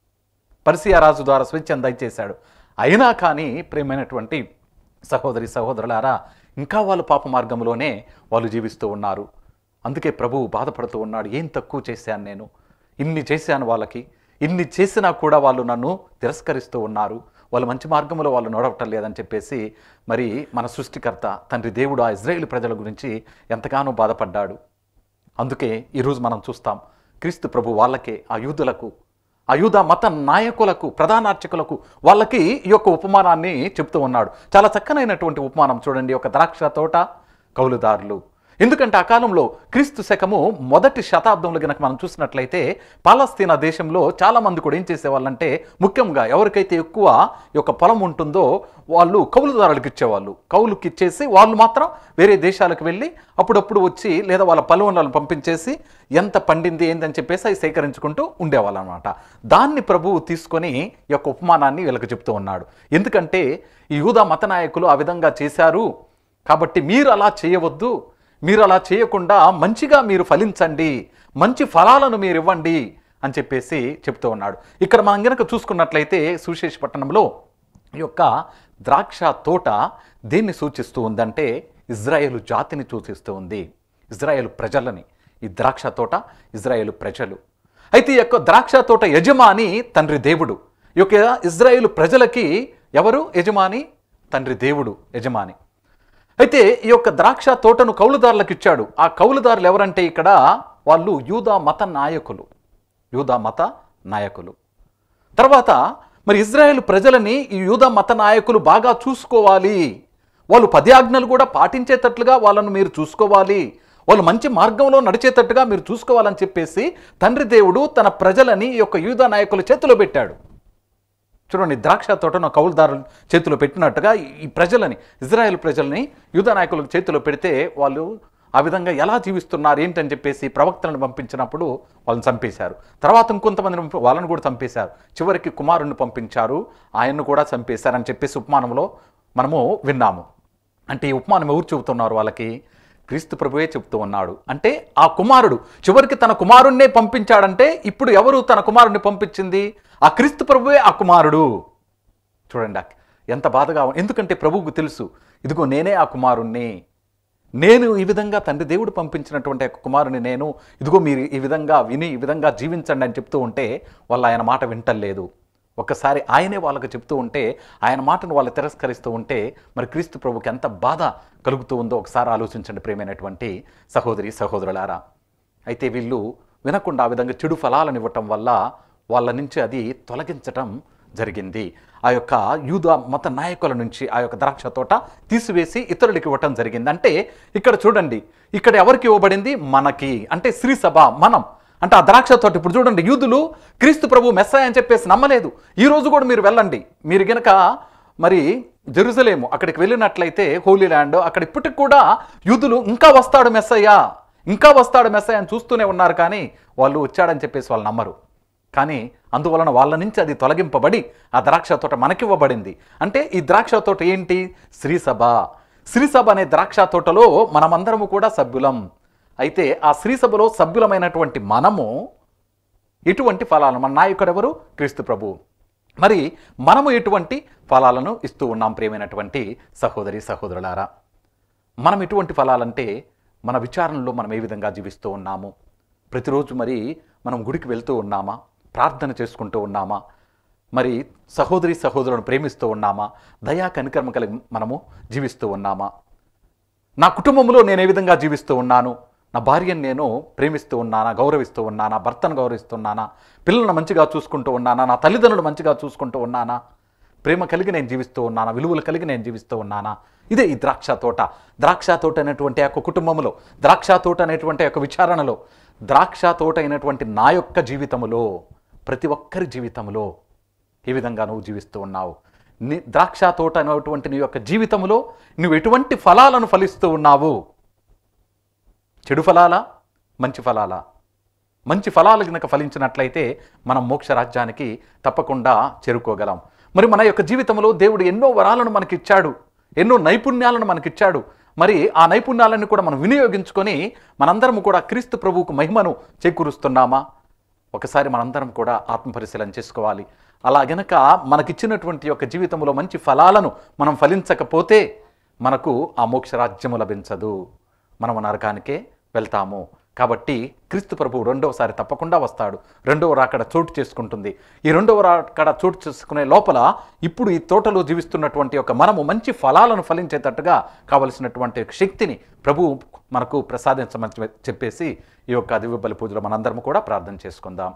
పర్సియా రాజు ద్వారా స్వేచ్ఛను దయచేశాడు అయినా కానీ ప్రేమైనటువంటి సహోదరి సహోదరులారా ఇంకా వాళ్ళు పాప మార్గంలోనే వాళ్ళు జీవిస్తూ ఉన్నారు అందుకే ప్రభువు బాధపడుతూ ఉన్నాడు ఏం తక్కువ చేశాను నేను ఇన్ని చేశాను వాళ్ళకి ఇన్ని చేసినా కూడా వాళ్ళు నన్ను తిరస్కరిస్తూ ఉన్నారు వాళ్ళు మంచి మార్గంలో వాళ్ళు నడవటం లేదని చెప్పేసి మరి మన సృష్టికర్త తండ్రి దేవుడు ఆ ఇజ్రాయేల్ ప్రజల గురించి ఎంతగానో బాధపడ్డాడు అందుకే ఈరోజు మనం చూస్తాం క్రీస్తు ప్రభు వాళ్ళకే ఆ యూదులకు ఆ యూద మత నాయకులకు ప్రధానార్చకులకు వాళ్ళకి ఈ యొక్క ఉపమానాన్ని చెప్తూ ఉన్నాడు చాలా చక్కనైనటువంటి ఉపమానం చూడండి ఒక ద్రాక్ష తోట కౌలుదారులు ఎందుకంటే ఆ కాలంలో క్రీస్తు శకము మొదటి శతాబ్దంలో గనక మనం చూసినట్లయితే పాలస్తీనా దేశంలో చాలా మంది కూడా ఏం చేసేవాళ్ళంటే ముఖ్యంగా ఎవరికైతే ఎక్కువ ఈ యొక్క పొలం ఉంటుందో వాళ్ళు కౌలుదారులకు ఇచ్చేవాళ్ళు కౌలుకి ఇచ్చేసి వాళ్ళు మాత్రం వేరే దేశాలకు వెళ్ళి అప్పుడప్పుడు వచ్చి లేదా వాళ్ళ పొలంలను పంపించేసి ఎంత పండింది ఏందని చెప్పేసి అవి సేకరించుకుంటూ ఉండేవాళ్ళు అనమాట దాన్ని ప్రభువు తీసుకొని ఈ యొక్క ఉపమానాన్ని వీళ్ళకి చెప్తూ ఉన్నాడు ఎందుకంటే ఈ యూదా మత నాయకులు ఆ విధంగా చేశారు కాబట్టి మీరు అలా చేయవద్దు మీరు అలా చేయకుండా మంచిగా మీరు ఫలించండి మంచి ఫలాలను మీరు ఇవ్వండి అని చెప్పేసి చెప్తూ ఉన్నాడు ఇక్కడ మనం గనక చూసుకున్నట్లయితే సుశేష పట్టణంలో ఈ యొక్క ద్రాక్ష తోట దేన్ని సూచిస్తూ ఉందంటే ఇజ్రాయేలు జాతిని సూచిస్తూ ఉంది ఇజ్రాయేలు ప్రజలని ఈ ద్రాక్ష తోట ఇజ్రాయేలు ప్రజలు అయితే ఈ యొక్క ద్రాక్ష తోట యజమాని తండ్రి దేవుడు ఈ యొక్క ఇజ్రాయేలు ప్రజలకి ఎవరు యజమాని తండ్రి దేవుడు యజమాని అయితే ఈ యొక్క ద్రాక్ష తోటను కౌలుదారులకు ఇచ్చాడు ఆ కౌలుదారులు ఎవరంటే ఇక్కడ వాళ్ళు యూదా మత నాయకులు యూదా మత నాయకులు తర్వాత మరి ఇజ్రాయెల్ ప్రజలని ఈ యూదా మత నాయకులు బాగా చూసుకోవాలి వాళ్ళు పది ఆజ్ఞలు కూడా పాటించేటట్లుగా వాళ్ళను మీరు చూసుకోవాలి వాళ్ళు మంచి మార్గంలో నడిచేటట్టుగా మీరు చూసుకోవాలని చెప్పేసి తండ్రి దేవుడు తన ప్రజలని ఈ యొక్క యూదా నాయకుల చేతిలో పెట్టాడు చూడండి ద్రాక్ష తోటను కౌలుదారుల చేతిలో పెట్టినట్టుగా ఈ ప్రజలని ఇజ్రాయెల్ ప్రజల్ని యూద నాయకుల చేతిలో పెడితే వాళ్ళు ఆ విధంగా ఎలా జీవిస్తున్నారు ఏంటని చెప్పేసి ప్రవక్తలను పంపించినప్పుడు వాళ్ళని చంపేశారు తర్వాత ఇంకొంతమందిని పంపి- వాళ్ళని కూడా చంపేశారు చివరికి కుమారుణ్ణి పంపించారు ఆయన్ను కూడా చంపేశారని చెప్పేసి ఉపమానంలో మనము విన్నాము అంటే ఈ ఉపమానం ఎవరు చెబుతున్నారు వాళ్ళకి క్రీస్తు ప్రభువే చెప్తూ ఉన్నాడు అంటే ఆ కుమారుడు చివరికి తన కుమారుణ్ణే పంపించాడంటే ఇప్పుడు ఎవరు తన కుమారుణ్ణి పంపించింది ఆ క్రీస్తు ప్రభువే ఆ కుమారుడు చూడండి ఆ- ఎంత బాధగా ఉం- ఎందుకంటే ప్రభువుకు తెలుసు ఇదిగో నేనే ఆ కుమారుణ్ణి నేను ఈ విధంగా తండ్రి దేవుడు పంపించినటువంటి ఆ కుమారుని నేను ఇదిగో మీరు ఈ విధంగా విని ఈ విధంగా జీవించండి అని చెప్తూ ఉంటే వాళ్ళు ఆయన మాట వింటలేదు ఒక్కసారి ఆయనే వాళ్ళకు చెప్తూ ఉంటే ఆయన మాటను వాళ్ళు తిరస్కరిస్తూ ఉంటే మరి క్రీస్తు ప్రభుకి ఎంత బాధ కలుగుతూ ఉందో ఒకసారి ఆలోచించండి ప్రేమైనటువంటి సహోదరి సహోదరులారా అయితే వీళ్ళు వినకుండా ఆ విధంగా చెడు ఫలాలను ఇవ్వటం వల్ల వాళ్ళ నుంచి అది తొలగించటం జరిగింది ఆ యొక్క యూద మత నాయకుల నుంచి ఆ యొక్క ద్రాక్ష తోట తీసివేసి ఇతరులకి ఇవ్వటం జరిగింది అంటే ఇక్కడ చూడండి ఇక్కడ ఎవరికి ఇవ్వబడింది మనకి అంటే శ్రీ సభ మనం అంటే ఆ ద్రాక్ష తోట ఇప్పుడు చూడండి యూదులు క్రీస్తు ప్రభు మెస్సాయ అని చెప్పేసి నమ్మలేదు ఈ రోజు కూడా మీరు వెళ్ళండి మీరు గనక మరి జెరూసలేము అక్కడికి వెళ్ళినట్లయితే హోలీ ల్యాండ్ అక్కడ ఇప్పటికి కూడా యూదులు ఇంకా వస్తాడు మెస్సయ్య ఇంకా వస్తాడు మెస్సయ్య అని చూస్తూనే ఉన్నారు కానీ వాళ్ళు వచ్చాడని చెప్పేసి వాళ్ళు నమ్మరు కానీ అందువలన వాళ్ళ నుంచి అది తొలగింపబడి ఆ ద్రాక్ష తోట మనకివ్వబడింది అంటే ఈ ద్రాక్ష తోట ఏంటి శ్రీసభ శ్రీసభ అనే ద్రాక్ష తోటలో మనమందరము కూడా సభ్యులం అయితే ఆ శ్రీసభలో సభ్యులమైనటువంటి మనము ఎటువంటి ఫలాలను మన నాయకుడు ఎవరు క్రీస్తు ప్రభు మరి మనము ఎటువంటి ఫలాలను ఇస్తూ ఉన్నాం ప్రేమైనటువంటి సహోదరి సహోదరులారా మనం ఎటువంటి ఫలాలంటే మన విచారణలో మనం ఏ విధంగా జీవిస్తూ ఉన్నాము ప్రతిరోజు మరి మనం గుడికి వెళ్తూ ఉన్నామా ప్రార్థన చేసుకుంటూ ఉన్నామా మరి సహోదరి సహోదరులను ప్రేమిస్తూ ఉన్నామా దయా కనికర్మ కలిగి మనము జీవిస్తూ ఉన్నామా నా కుటుంబంలో నేను ఏ విధంగా జీవిస్తూ ఉన్నాను నా భార్యను నేను ప్రేమిస్తూ ఉన్నానా గౌరవిస్తూ ఉన్నానా భర్తను గౌరవిస్తున్నానా పిల్లలను మంచిగా చూసుకుంటూ ఉన్నానా నా తల్లిదండ్రులు మంచిగా చూసుకుంటూ ఉన్నానా ప్రేమ కలిగి నేను జీవిస్తూ ఉన్నానా విలువలు కలిగి నేను జీవిస్తూ ఉన్నానా ఇదే ఈ ద్రాక్ష తోట ద్రాక్ష తోట అనేటువంటి ఆ యొక్క కుటుంబంలో ద్రాక్ష తోట అనేటువంటి ఆ యొక్క విచారణలో ద్రాక్ష తోట అయినటువంటి నా యొక్క జీవితములో ప్రతి ఒక్కరి జీవితంలో ఏ విధంగా నువ్వు జీవిస్తూ ఉన్నావు నీ ద్రాక్ష తోట అనేటువంటి నీ యొక్క జీవితంలో నువ్వు ఎటువంటి ఫలాలను ఫలిస్తూ ఉన్నావు చెడు ఫలాలా మంచి ఫలాలా మంచి ఫలాలు కనుక ఫలించినట్లయితే మనం మోక్ష రాజ్యానికి తప్పకుండా చేరుకోగలం మరి మన యొక్క జీవితంలో దేవుడు ఎన్నో వరాలను మనకిచ్చాడు ఎన్నో నైపుణ్యాలను మనకిచ్చాడు మరి ఆ నైపుణ్యాలను కూడా మనం వినియోగించుకొని మనందరం కూడా క్రీస్తు ప్రభువుకు మహిమను చేకూరుస్తున్నామా ఒకసారి మనందరం కూడా ఆత్మపరిశీలన చేసుకోవాలి అలా గనక మనకిచ్చినటువంటి యొక్క జీవితంలో మంచి ఫలాలను మనం ఫలించకపోతే మనకు ఆ మోక్ష రాజ్యము లభించదు మనం నరకానికే వెళ్తాము కాబట్టి క్రీస్తు ప్రభువు రెండవసారి తప్పకుండా వస్తాడు రెండవ రాకడ చోటు చేసుకుంటుంది ఈ రెండవ రాకడ చోటు చేసుకునే లోపల ఇప్పుడు ఈ తోటలో జీవిస్తున్నటువంటి ఒక మనము మంచి ఫలాలను ఫలించేటట్టుగా కావలసినటువంటి శక్తిని ప్రభువు మనకు ప్రసాదించమని చెప్పేసి ఈ యొక్క దివ్య బలి పూజలో మనందరం కూడా ప్రార్థన చేసుకుందాం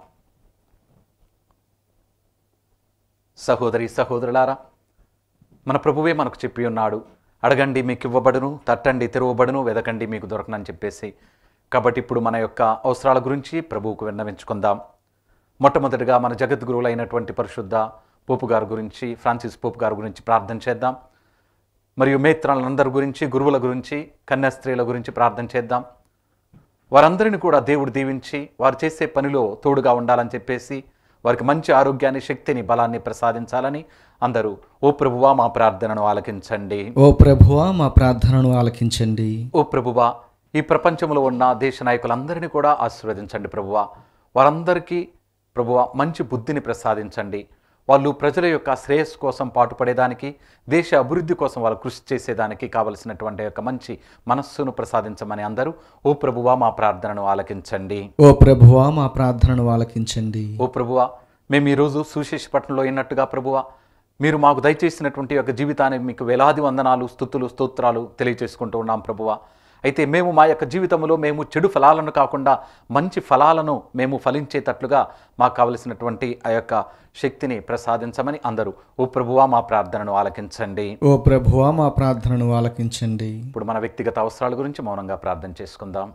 సహోదరి సహోదరులారా మన ప్రభువే మనకు చెప్పి ఉన్నాడు అడగండి మీకు ఇవ్వబడును తట్టండి తెరవబడును వెదకండి మీకు దొరకనని చెప్పేసి కాబట్టి ఇప్పుడు మన యొక్క అవసరాల గురించి ప్రభువుకు విన్నవించుకుందాం మొట్టమొదటిగా మన జగద్గురువులు అయినటువంటి పరిశుద్ధ పోపు గారి గురించి ఫ్రాన్సిస్ పోపు గారి గురించి ప్రార్థన చేద్దాం మరియు మేత్రాలందరి గురించి గురువుల గురించి కన్యాస్త్రీల గురించి ప్రార్థన చేద్దాం వారందరిని కూడా దేవుడు దీవించి వారు చేసే పనిలో తోడుగా ఉండాలని చెప్పేసి వారికి మంచి ఆరోగ్యాన్ని శక్తిని బలాన్ని ప్రసాదించాలని అందరూ ఓ ప్రభువా మా ప్రార్థనను ఆలకించండి ఓ ప్రభువా మా ప్రార్థనను ఆలకించండి ఓ ప్రభువా ఈ ప్రపంచంలో ఉన్న దేశ నాయకులందరినీ కూడా ఆశీర్వదించండి ప్రభువా వారందరికీ ప్రభువా మంచి బుద్ధిని ప్రసాదించండి వాళ్ళు ప్రజల యొక్క శ్రేయస్సు కోసం పాటుపడేదానికి దేశ అభివృద్ధి కోసం వాళ్ళు కృషి చేసేదానికి కావలసినటువంటి యొక్క మంచి మనస్సును ప్రసాదించమని అందరూ ఓ ప్రభువా మా ప్రార్థనను ఆలకించండి ఓ ప్రభువా మా ప్రార్థనను ఆలకించండి ఓ ప్రభువా మేము ఈరోజు సుశేషపట్నంలో అయినట్టుగా ప్రభువా మీరు మాకు దయచేసినటువంటి యొక్క జీవితాన్ని మీకు వేలాది వందనాలు స్థుతులు స్తోత్రాలు తెలియజేసుకుంటూ ఉన్నాం ప్రభువా అయితే మేము మా యొక్క జీవితంలో మేము చెడు ఫలాలను కాకుండా మంచి ఫలాలను మేము ఫలించేటట్లుగా మాకు కావలసినటువంటి ఆ యొక్క శక్తిని ప్రసాదించమని అందరూ ఓ ప్రభువా మా ప్రార్థనను ఆలకించండి ఓ ప్రభువా మా ప్రార్థనను ఆలకించండి ఇప్పుడు మన వ్యక్తిగత అవసరాల గురించి మౌనంగా ప్రార్థన చేసుకుందాం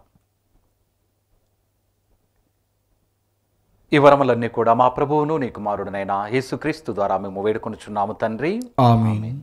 ఈ వరములన్నీ కూడా మా ప్రభువును నీ కుమారుడునైన యేసుక్రీస్తు ద్వారా మేము వేడుకొనుచున్నాము తండ్రి ఆమేన్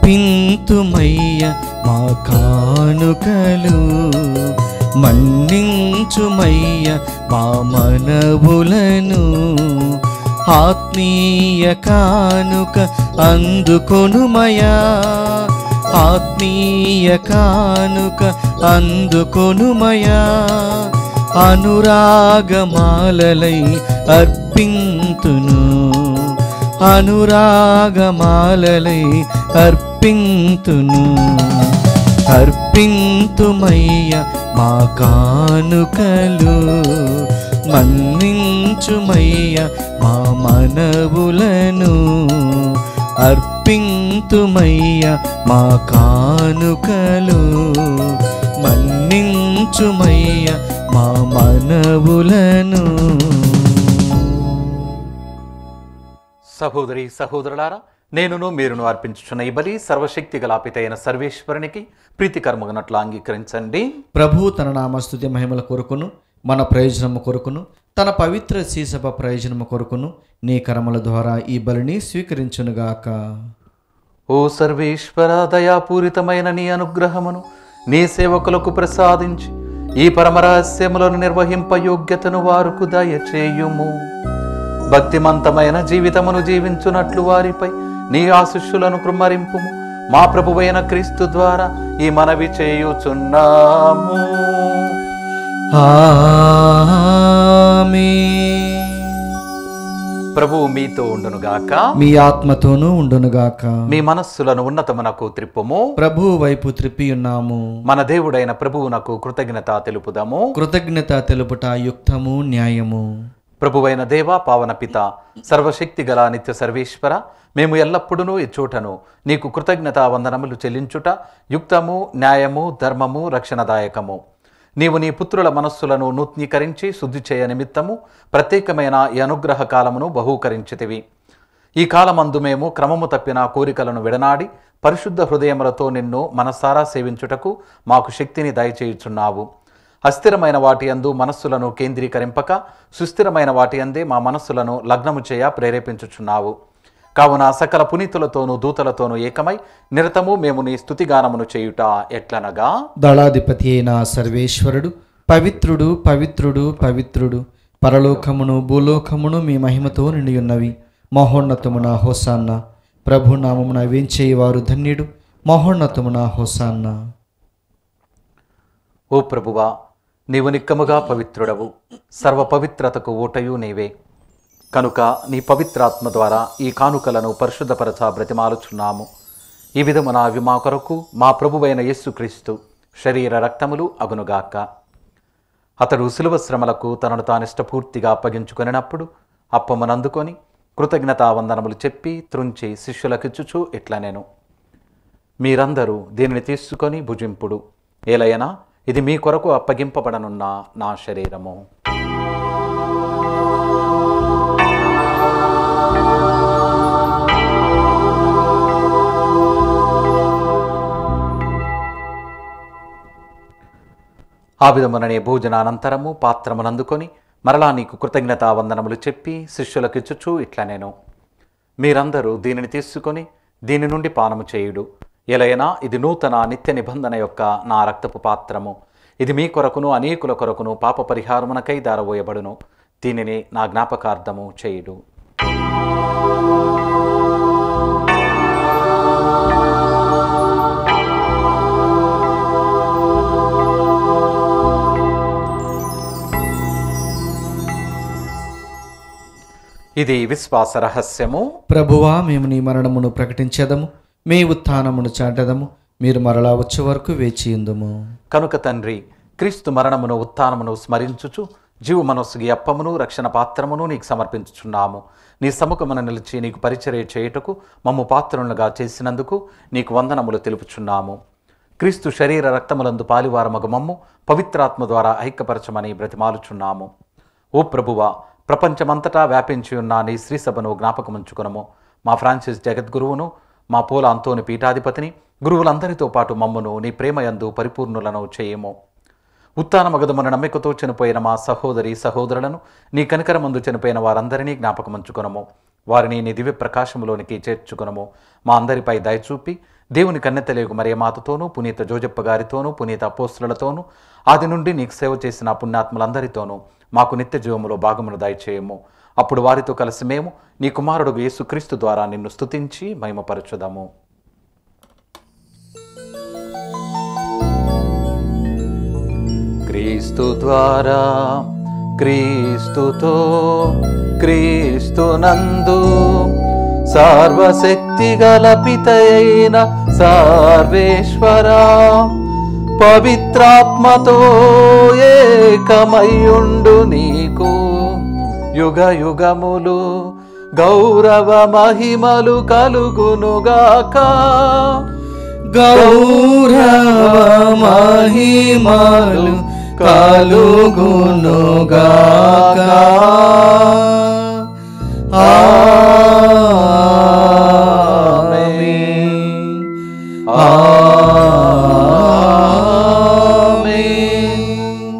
అర్పింతుమయ్య మా కానుకలు మన్నించుమయ్య మా మనవులను ఆత్మీయ కానుక అందుకొనుమయా ఆత్మీయ కానుక అందుకొనుమయా అనురాగమాలలై అర్పింతును అనురాగమాలలై అర్పింతును అర్పింతుమయ్య మా కానుకలు మన్నించుమయ్య మా మనవులను అర్పింతుమయ్య మా కానుకలు మన్నించుమయ్య మా మనవులను సహోదరి సహోదరులారా నేనును మీరును అర్పించుచున్న ఈ బలి సర్వశక్తి గలాపిత అయిన సర్వేశ్వరునికి ప్రీతికర్మగనట్లు అంగీకరించండి ప్రభు తన నామస్తుతి మహిమల కొరకును మన ప్రయోజనము కొరకును తన పవిత్ర సీసభ ప్రయోజనము కొరకును నీ కర్మల ద్వారా ఈ బలిని స్వీకరించునుగాక ఓ సర్వేశ్వర దయాపూరితమైన నీ అనుగ్రహమును నీ సేవకులకు ప్రసాదించి ఈ పరమరహస్యములను నిర్వహింప యోగ్యతను వారుకు దయచేయుము భక్తిమంతమైన జీవితమును జీవించునట్లు వారిపై నీ ఆశిష్యులను కృమ్మరింపుము మా ప్రభువైన క్రీస్తు ద్వారా ఈ మనవి చేయుచున్నాము ఆమేన్. ప్రభువు మీతో ఉండునుగాక మీ ఆత్మతోనూ ఉండునుగాక మీ మనస్సులను ఉన్నతమునకు త్రిప్పుము ప్రభు వైపు త్రిప్పి ఉన్నాము మన దేవుడైన ప్రభువునకు కృతజ్ఞత తెలుపుదాము కృతజ్ఞత తెలుపుట యుక్తము న్యాయము ప్రభువైన దేవ పావన పిత సర్వశక్తి గల నిత్య సర్వేశ్వర మేము ఎల్లప్పుడూ ఈ చోటను నీకు కృతజ్ఞత వందనములు చెల్లించుట యుక్తము న్యాయము ధర్మము రక్షణదాయకము నీవు నీ పుత్రుల మనస్సులను నూతనీకరించి శుద్ధి చేయ నిమిత్తము ప్రత్యేకమైన ఈ అనుగ్రహ కాలమును బహూకరించితివి ఈ కాలమందు మేము క్రమము తప్పిన కోరికలను విడనాడి పరిశుద్ధ హృదయములతో నిన్ను మనసారా సేవించుటకు మాకు శక్తిని దయచేయుచున్నావు అస్థిరమైన వాటి అందు మనస్సులను కేంద్రీకరింపక సుస్థిరమైన వాటి అందే మా మనస్సులను లగ్నము చేయ ప్రేరేపించుచున్నావు కావున సకల పునీతులతోనూ దూతలతోనూ ఏకమై నిరతము మేము నీ స్థుతిగానమును చేయుట ఎట్లనగా దళాధిపతి అయిన సర్వేశ్వరుడు పవిత్రుడు పవిత్రుడు పవిత్రుడు పరలోకమును భూలోకమును మీ మహిమతో నిండి ఉన్నవి మహోన్నతమున హోసాన్న ప్రభు నామమున వేంచేయవారు ధన్యుడు మహోన్నతమున హోసాన్న ఓ ప్రభువా నీవు నిక్కముగా పవిత్రుడవు సర్వ పవిత్రతకు ఓటయు నీవే కనుక నీ పవిత్రాత్మ ద్వారా ఈ కానుకలను పరిశుద్ధపరచ బ్రతిమాలుచున్నాము ఈ విధమున అవి మా కొరకు మా ప్రభువైన యేసుక్రీస్తు శరీర రక్తములు అగునుగాక అతడు సులువ శ్రమలకు తనను తానిష్టపూర్తిగా అప్పగించుకొనినప్పుడు అప్పమునందుకొని కృతజ్ఞతా వందనములు చెప్పి త్రుంచి శిష్యులకిచ్చుచు ఇట్లా నేను మీరందరూ దీనిని తీసుకొని భుజింపుడు ఏలయనా ఇది మీ కొరకు అప్పగింపబడనున్న నా శరీరము ఆ విధముననే భోజనానంతరము పాత్రమునందుకొని మరలా నీకు కృతజ్ఞతా వందనములు చెప్పి శిష్యులకిచ్చుచు ఇట్లా నేను మీరందరూ దీనిని తీసుకొని దీని నుండి పానము చేయుడు ఎలయనా ఇది నూతన నిత్య నిబంధన యొక్క నా రక్తపు పాత్రము ఇది మీ కొరకును అనేకుల కొరకును పాప పరిహారమునకై దారబోయబడును దీనిని నా జ్ఞాపకార్థము చేయుడు ఇది విశ్వాస రహస్యము ప్రభువా మేము నీ మరణమును ప్రకటించదము మీ ఉత్థానమును చాటదము మీరు మరలా వచ్చే వరకు వేచి ఉందము కనుక తండ్రి క్రీస్తు మరణమును ఉత్థానమును స్మరించుచు జీవ మనస్సుకి అప్పమును రక్షణ పాత్రమును నీకు సమర్పించుచున్నాము నీ సముఖమున నిలిచి నీకు పరిచర్య చేయుటకు మమ్ము పాత్రులుగా చేసినందుకు నీకు వందనములు తెలుపుచున్నాము క్రీస్తు శరీర రక్తములందు పాలివారమగు మమ్ము పవిత్రాత్మ ద్వారా ఐక్యపరచమని బ్రతిమాలుచున్నాము ఓ ప్రభువా ప్రపంచమంతటా వ్యాపించి ఉన్న నీ శ్రీ సభను జ్ఞాపకముంచుకునము మా ఫ్రాన్సిస్ జగద్గురువును మా పూల అంతోని పీఠాధిపతిని గురువులందరితో పాటు మమ్మును నీ ప్రేమయందు పరిపూర్ణులను చేయము ఉత్తానమగదమున నమ్మికతో చనిపోయిన మా సహోదరి సహోదరులను నీ కనికరమందు చనిపోయిన వారందరినీ జ్ఞాపకమంచుకొనము వారిని నీ దివ్య ప్రకాశములోనికి చేర్చుకునము మా అందరిపై దయచూపి దేవుని కన్నెతలేగు మరియ మాతతోనూ పునీత జోజప్ప గారితోనూ పునీత అపోస్తులతోనూ ఆది నుండి నీకు సేవ చేసిన పుణ్యాత్ములందరితోనూ మాకు నిత్య జీవములో భాగమును దయచేయము అప్పుడు వారితో కలిసి మేము నీ కుమారుడు యేసుక్రీస్తు ద్వారా నిన్ను స్తుతించి మహిమపరచుదాము క్రీస్తు ద్వారా క్రీస్తుతో క్రీస్తునందు సర్వశక్తి గల పితయైన సర్వేశ్వర పవిత్రాత్మతో ఏకమయ్యుండు నీకు యుగ యుగములు గౌరవ మహిమలు కలుగునుగాక గౌరవ మహిమలు కలుగునుగాక ఆమేన్. ఆమేన్.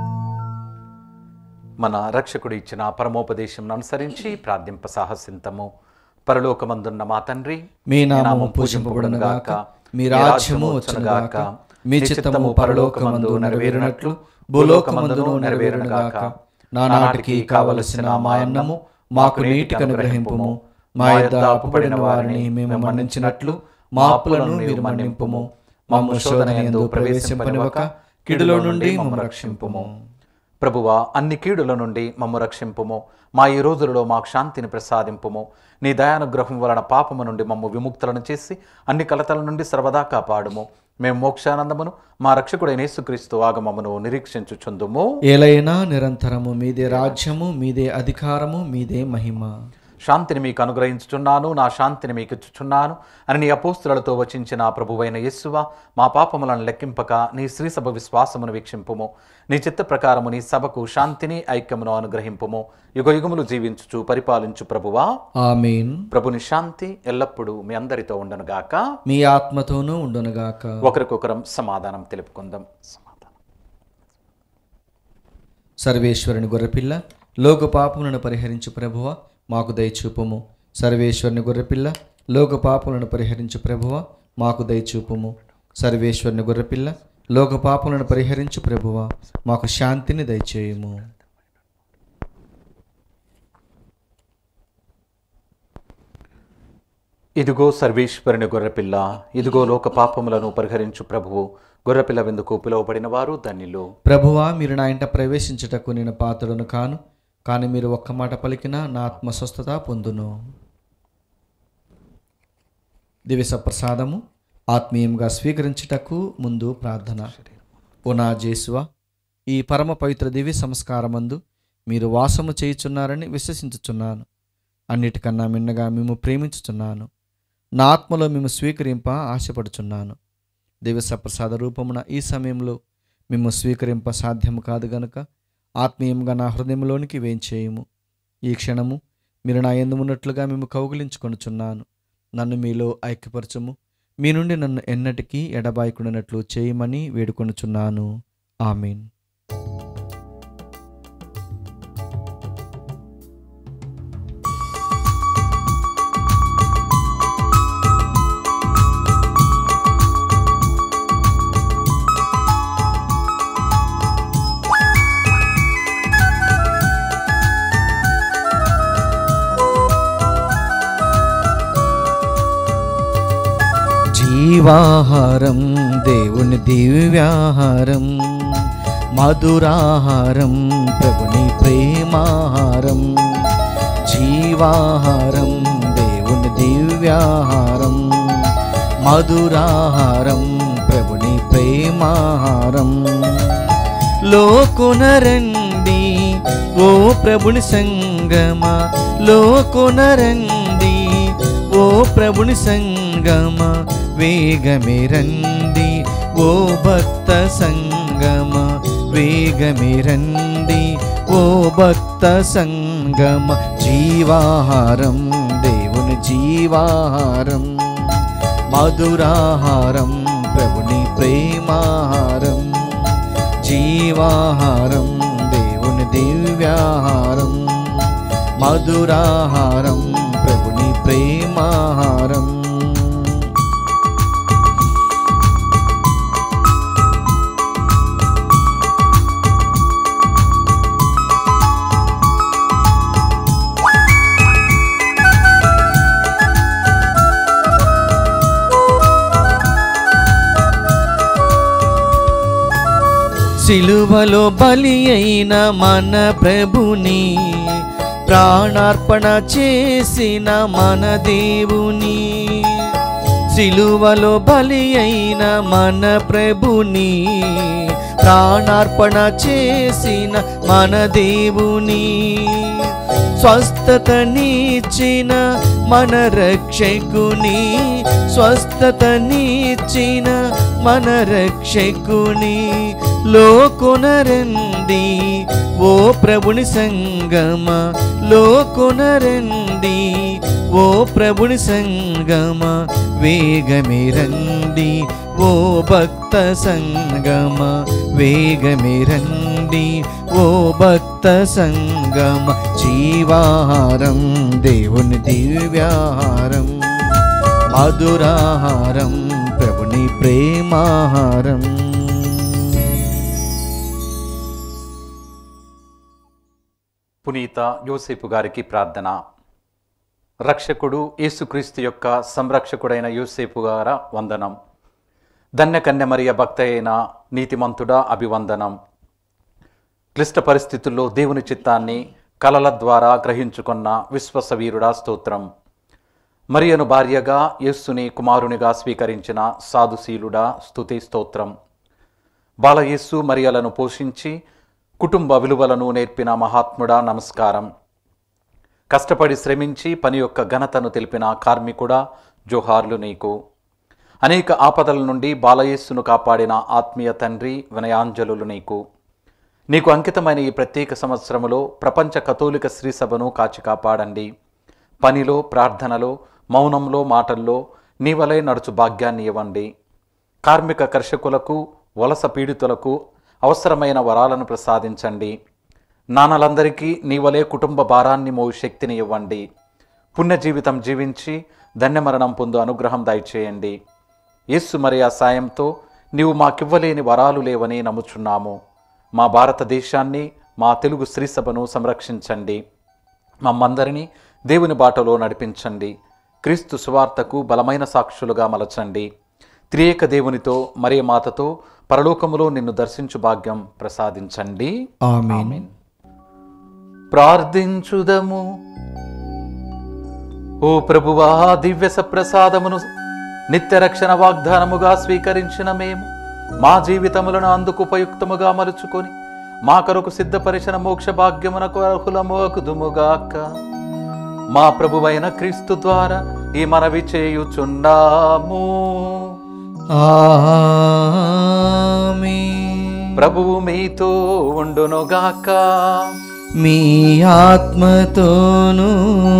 మన రక్షకుడు ఇచ్చిన పరమోపదేశం అనుసరించి ప్రార్థింప సాహసింతము పరలోకమందున్న మా తండ్రి మీ నామము పూజింపబడును గాక మీ రాజ్యము వచ్చును గాక మీ చిత్తము పరలోకమందు నెరవేరునట్లు భూలోకమందును నెరవేరును గాక నానాటికి కావలసిన మా అన్నము మాకు నీటికి అనుగ్రహింపుము మా యొద్ద అప్పుపడిన వారిని మేము మన్నించినట్లు మా అప్పులను మీరు మన్నింపుము మమ్ము శోధన యందు ప్రవేశింపనివ్వక కిడులో నుండి మమ్ము రక్షింపుము ప్రభువా అన్ని కీడుల నుండి మమ్ము రక్షింపుము మా ఈ రోజులలో మాకు శాంతిని ప్రసాదింపుము నీ దయానుగ్రహం వలన పాపము నుండి మమ్ము విముక్తులను చేసి అన్ని కలతల నుండి సర్వదా కాపాడుము మేము మోక్షానందమును మా రక్షకుడైన యేసుక్రీస్తు ఆగమమును నిరీక్షించుచుందుము ఏలైనా నిరంతరము మీదే రాజ్యము మీదే అధికారము మీదే మహిమ శాంతిని మీకు అనుగ్రహించుచున్నాను నా శాంతిని మీకు ఇచ్చుచున్నాను అని నీ అపోస్తులతో వచించిన ప్రభువైన యేసువ మా పాపములను లెక్కింపక నీ శ్రీ సభ విశ్వాసమును వీక్షింపుము నీ చిత్త ప్రకారము నీ సభకు శాంతిని ఐక్యమును అనుగ్రహింపుము యుగ యుగములు జీవించుచు పరిపాలించు ప్రభువా ఆమేన్ ప్రభుని శాంతి ఎల్లప్పుడూ మీ అందరితో ఉండనుగాక మీ ఆత్మతోనూ ఉండునుగాక ఒకరికొకరం సమాధానం తెలుపుకుందాం సమాధానం సర్వేశ్వరుని గొర్రెపిల్ల లోక పాపములను పరిహరించు ప్రభువ మాకు దయచూపుము సర్వేశ్వరుని గొర్రెపిల్ల లోక పాపములను పరిహరించు ప్రభువ మాకు దయచూపుము సర్వేశ్వరుని గొర్రెపిల్ల లోక పాపములను పరిహరించు ప్రభువ మాకు శాంతిని దయచేయుము ఇదిగో సర్వేశ్వరుని గొర్రెపిల్ల ఇదిగో లోక పాపములను పరిహరించు ప్రభువు గొర్రెపిల్ల విందుకు పిలువబడిన వారు ధన్యులు ప్రభువా మీరు నా ఇంట ప్రవేశించుటకు నేను పాత్రను కాను కానీ మీరు ఒక్క మాట పలికినా నా ఆత్మ స్వస్థత పొందును దివస ప్రసాదము ఆత్మీయంగా స్వీకరించుటకు ముందు ప్రార్థన ఓ నా జేసువా ఈ పరమ పవిత్ర దివ్య సంస్కారమందు మీరు వాసము చేయుచున్నారని విశ్వసించుచున్నాను అన్నిటికన్నా మిన్నగా మేము ప్రేమించుచున్నాను నా ఆత్మలో మేము స్వీకరింప ఆశపడుచున్నాను దివస ప్రసాద రూపమున ఈ సమయంలో మేము స్వీకరింప సాధ్యము కాదు గనుక ఆత్మీయంగా నా హృదయంలోనికి వేంచేయము ఈ క్షణము మీరు నా ఎందు ఉన్నట్లుగా మేము కౌగిలించుకొనుచున్నాను నన్ను మీలో ఐక్యపరచము మీ నుండి నన్ను ఎన్నటికీ ఎడబాయకుండానట్లు చేయమని వేడుకొనుచున్నాను ఆమీన్ జీవాహారం దేవుని దివ్యాహారం మధురాహారం ప్రభుని ప్రేమాహారం జీవాహారం దేవుని దివ్యాహారం మధురాహారం ప్రభుని ప్రేమాహారం లోకునరండి ఓ ప్రభుని సంగమ లోకునరండి ఓ ప్రభుని సంగమ వేగమే రండి ఓ భక్త సంగమ వేగమే రండి ఓ భక్త సంగమ జీవాహారం దేవుని జీవాహారం మధురాహారం ప్రభుని ప్రేమాహారం జీవాహారం దేవుని దివ్యాహారం మధురాహారం ప్రేమాహారం సిలువలో బలి అయిన మన ప్రభుని ప్రాణార్పణ చేసిన మన దేవుని సిలువలో బలి అయిన మన ప్రభుని ప్రాణార్పణ చేసిన మన దేవుని స్వస్థతనిచ్చిన మన రక్షకుని స్వస్థతనిచ్చిన మన రక్షకుని లోకొనరండి ఓ ప్రభుని సంగమ లోకొనరండి ఓ ప్రభుని సంగమ వేగమే రండి ఓ భక్త సంగమ వేగమే రండి ఓ భక్త సంగమ జీవాహారం దేవుని దివ్యాహారం మధురాహారం ప్రభుని ప్రేమాహారం పునీత యోసేపు గారికి ప్రార్థన రక్షకుడు యేసుక్రీస్తు యొక్క సంరక్షకుడైన యోసేపు గార వందనం ధన్యకన్యమరియ భక్త అయిన నీతిమంతుడా అభివందనం క్లిష్ట పరిస్థితుల్లో దేవుని చిత్తాన్ని కలల ద్వారా గ్రహించుకున్న విశ్వసవీరుడా స్తోత్రం మరియను భార్యగా యేస్సుని కుమారునిగా స్వీకరించిన సాధుశీలుడా స్తుతి స్తోత్రం బాలయేస్సు మరియలను పోషించి కుటుంబ విలువలను నేర్పిన మహాత్ముడా నమస్కారం కష్టపడి శ్రమించి పని యొక్క ఘనతను తెలిపిన కార్మికుడా జోహార్లు నీకు అనేక ఆపదల నుండి బాలయేస్సును కాపాడిన ఆత్మీయ తండ్రి వినయాంజలులు నీకు నీకు అంకితమైన ఈ ప్రత్యేక సంవత్సరములో ప్రపంచ కథోలిక స్త్రీ సభను కాచి కాపాడండి పనిలో ప్రార్థనలో మౌనంలో మాటల్లో నీవలే నడుచు భాగ్యాన్ని ఇవ్వండి కార్మిక కర్షకులకు వలస పీడితులకు అవసరమైన వరాలను ప్రసాదించండి నాన్నలందరికీ నీవలే కుటుంబ భారాన్ని మోవు శక్తిని ఇవ్వండి పుణ్య జీవితం జీవించి ధన్యమరణం పొందు అనుగ్రహం దయచేయండి యేస్సు మరియా సాయంతో నీవు మాకివ్వలేని వరాలు లేవని నమ్ముచున్నాము మా భారతదేశాన్ని మా తెలుగు స్త్రీ సభను సంరక్షించండి మమ్మందరినీ దేవుని బాటలో నడిపించండి క్రీస్తు సువార్తకు బలమైన సాక్షులుగా మలచండి త్రియేక దేవునితో మరియ మాతతో పరలోకములో నిన్ను దర్శించు భాగ్యం ప్రసాదించండి ఆమేన్ ప్రార్థించుదము ఓ ప్రభువా దివ్య సప్రసాదమును నిత్య రక్షణ వాగ్దానముగా స్వీకరించిన మేము మా జీవితములను అందుకు ఉపయుక్తముగా మలుచుకొని మా కొరకు సిద్ధపరిచిన మోక్ష భాగ్యమునకు అర్హులమోకుదుముగాక మా ప్రభువైన క్రీస్తు ద్వారా ఈ మనవి చేయుచున్నాము ఆమేన్ ప్రభువు మీతో ఉండునుగాక మీ ఆత్మతోనూ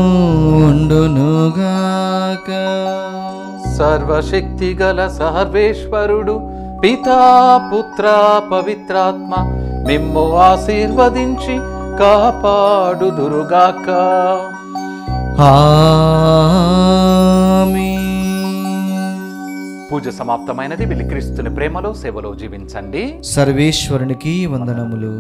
ఉండునుగాక సర్వశక్తి గల సర్వేశ్వరుడు పితా పుత్ర పవిత్రాత్మ మిమ్ము ఆశీర్వదించి కాపాడుదురుగాక ఆమేన్ పూజ సమాప్తమైనది వెళ్ళి క్రీస్తుని ప్రేమలో సేవలో జీవించండి సర్వేశ్వరునికి వందనములు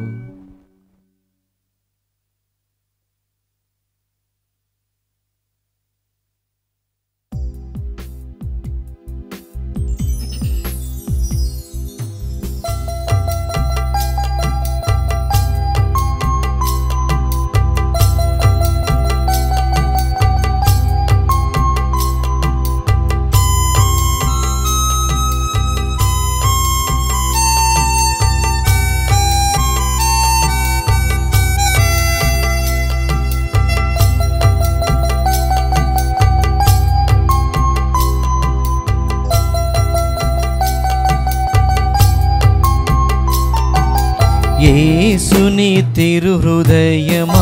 యేసుని తిరుహృదయమా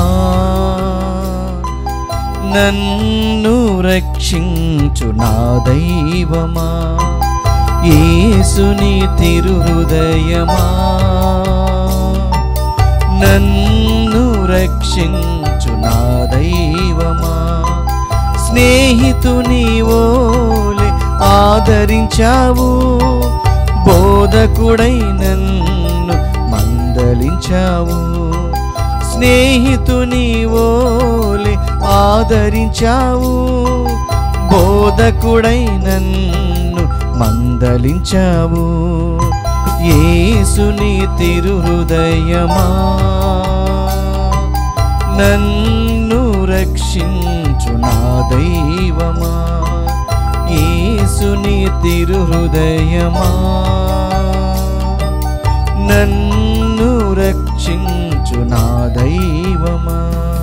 నన్ను రక్షించు నా దైవమా యేసుని తిరుహృదయమా నన్ను రక్షించు నా దైవమా స్నేహితుని ఓలే ఆదరించావు బోధకుడై నన్ను మందలించావు స్నేహితుని ఓలే ఆదరించావు బోధకుడై నన్ను మందలించావు యేసుని తిరుహృదయమా నన్ను రక్షించు నా దైవమా యేసుని తిరుహృదయమా నన్ను రక్షించు నా దైవమా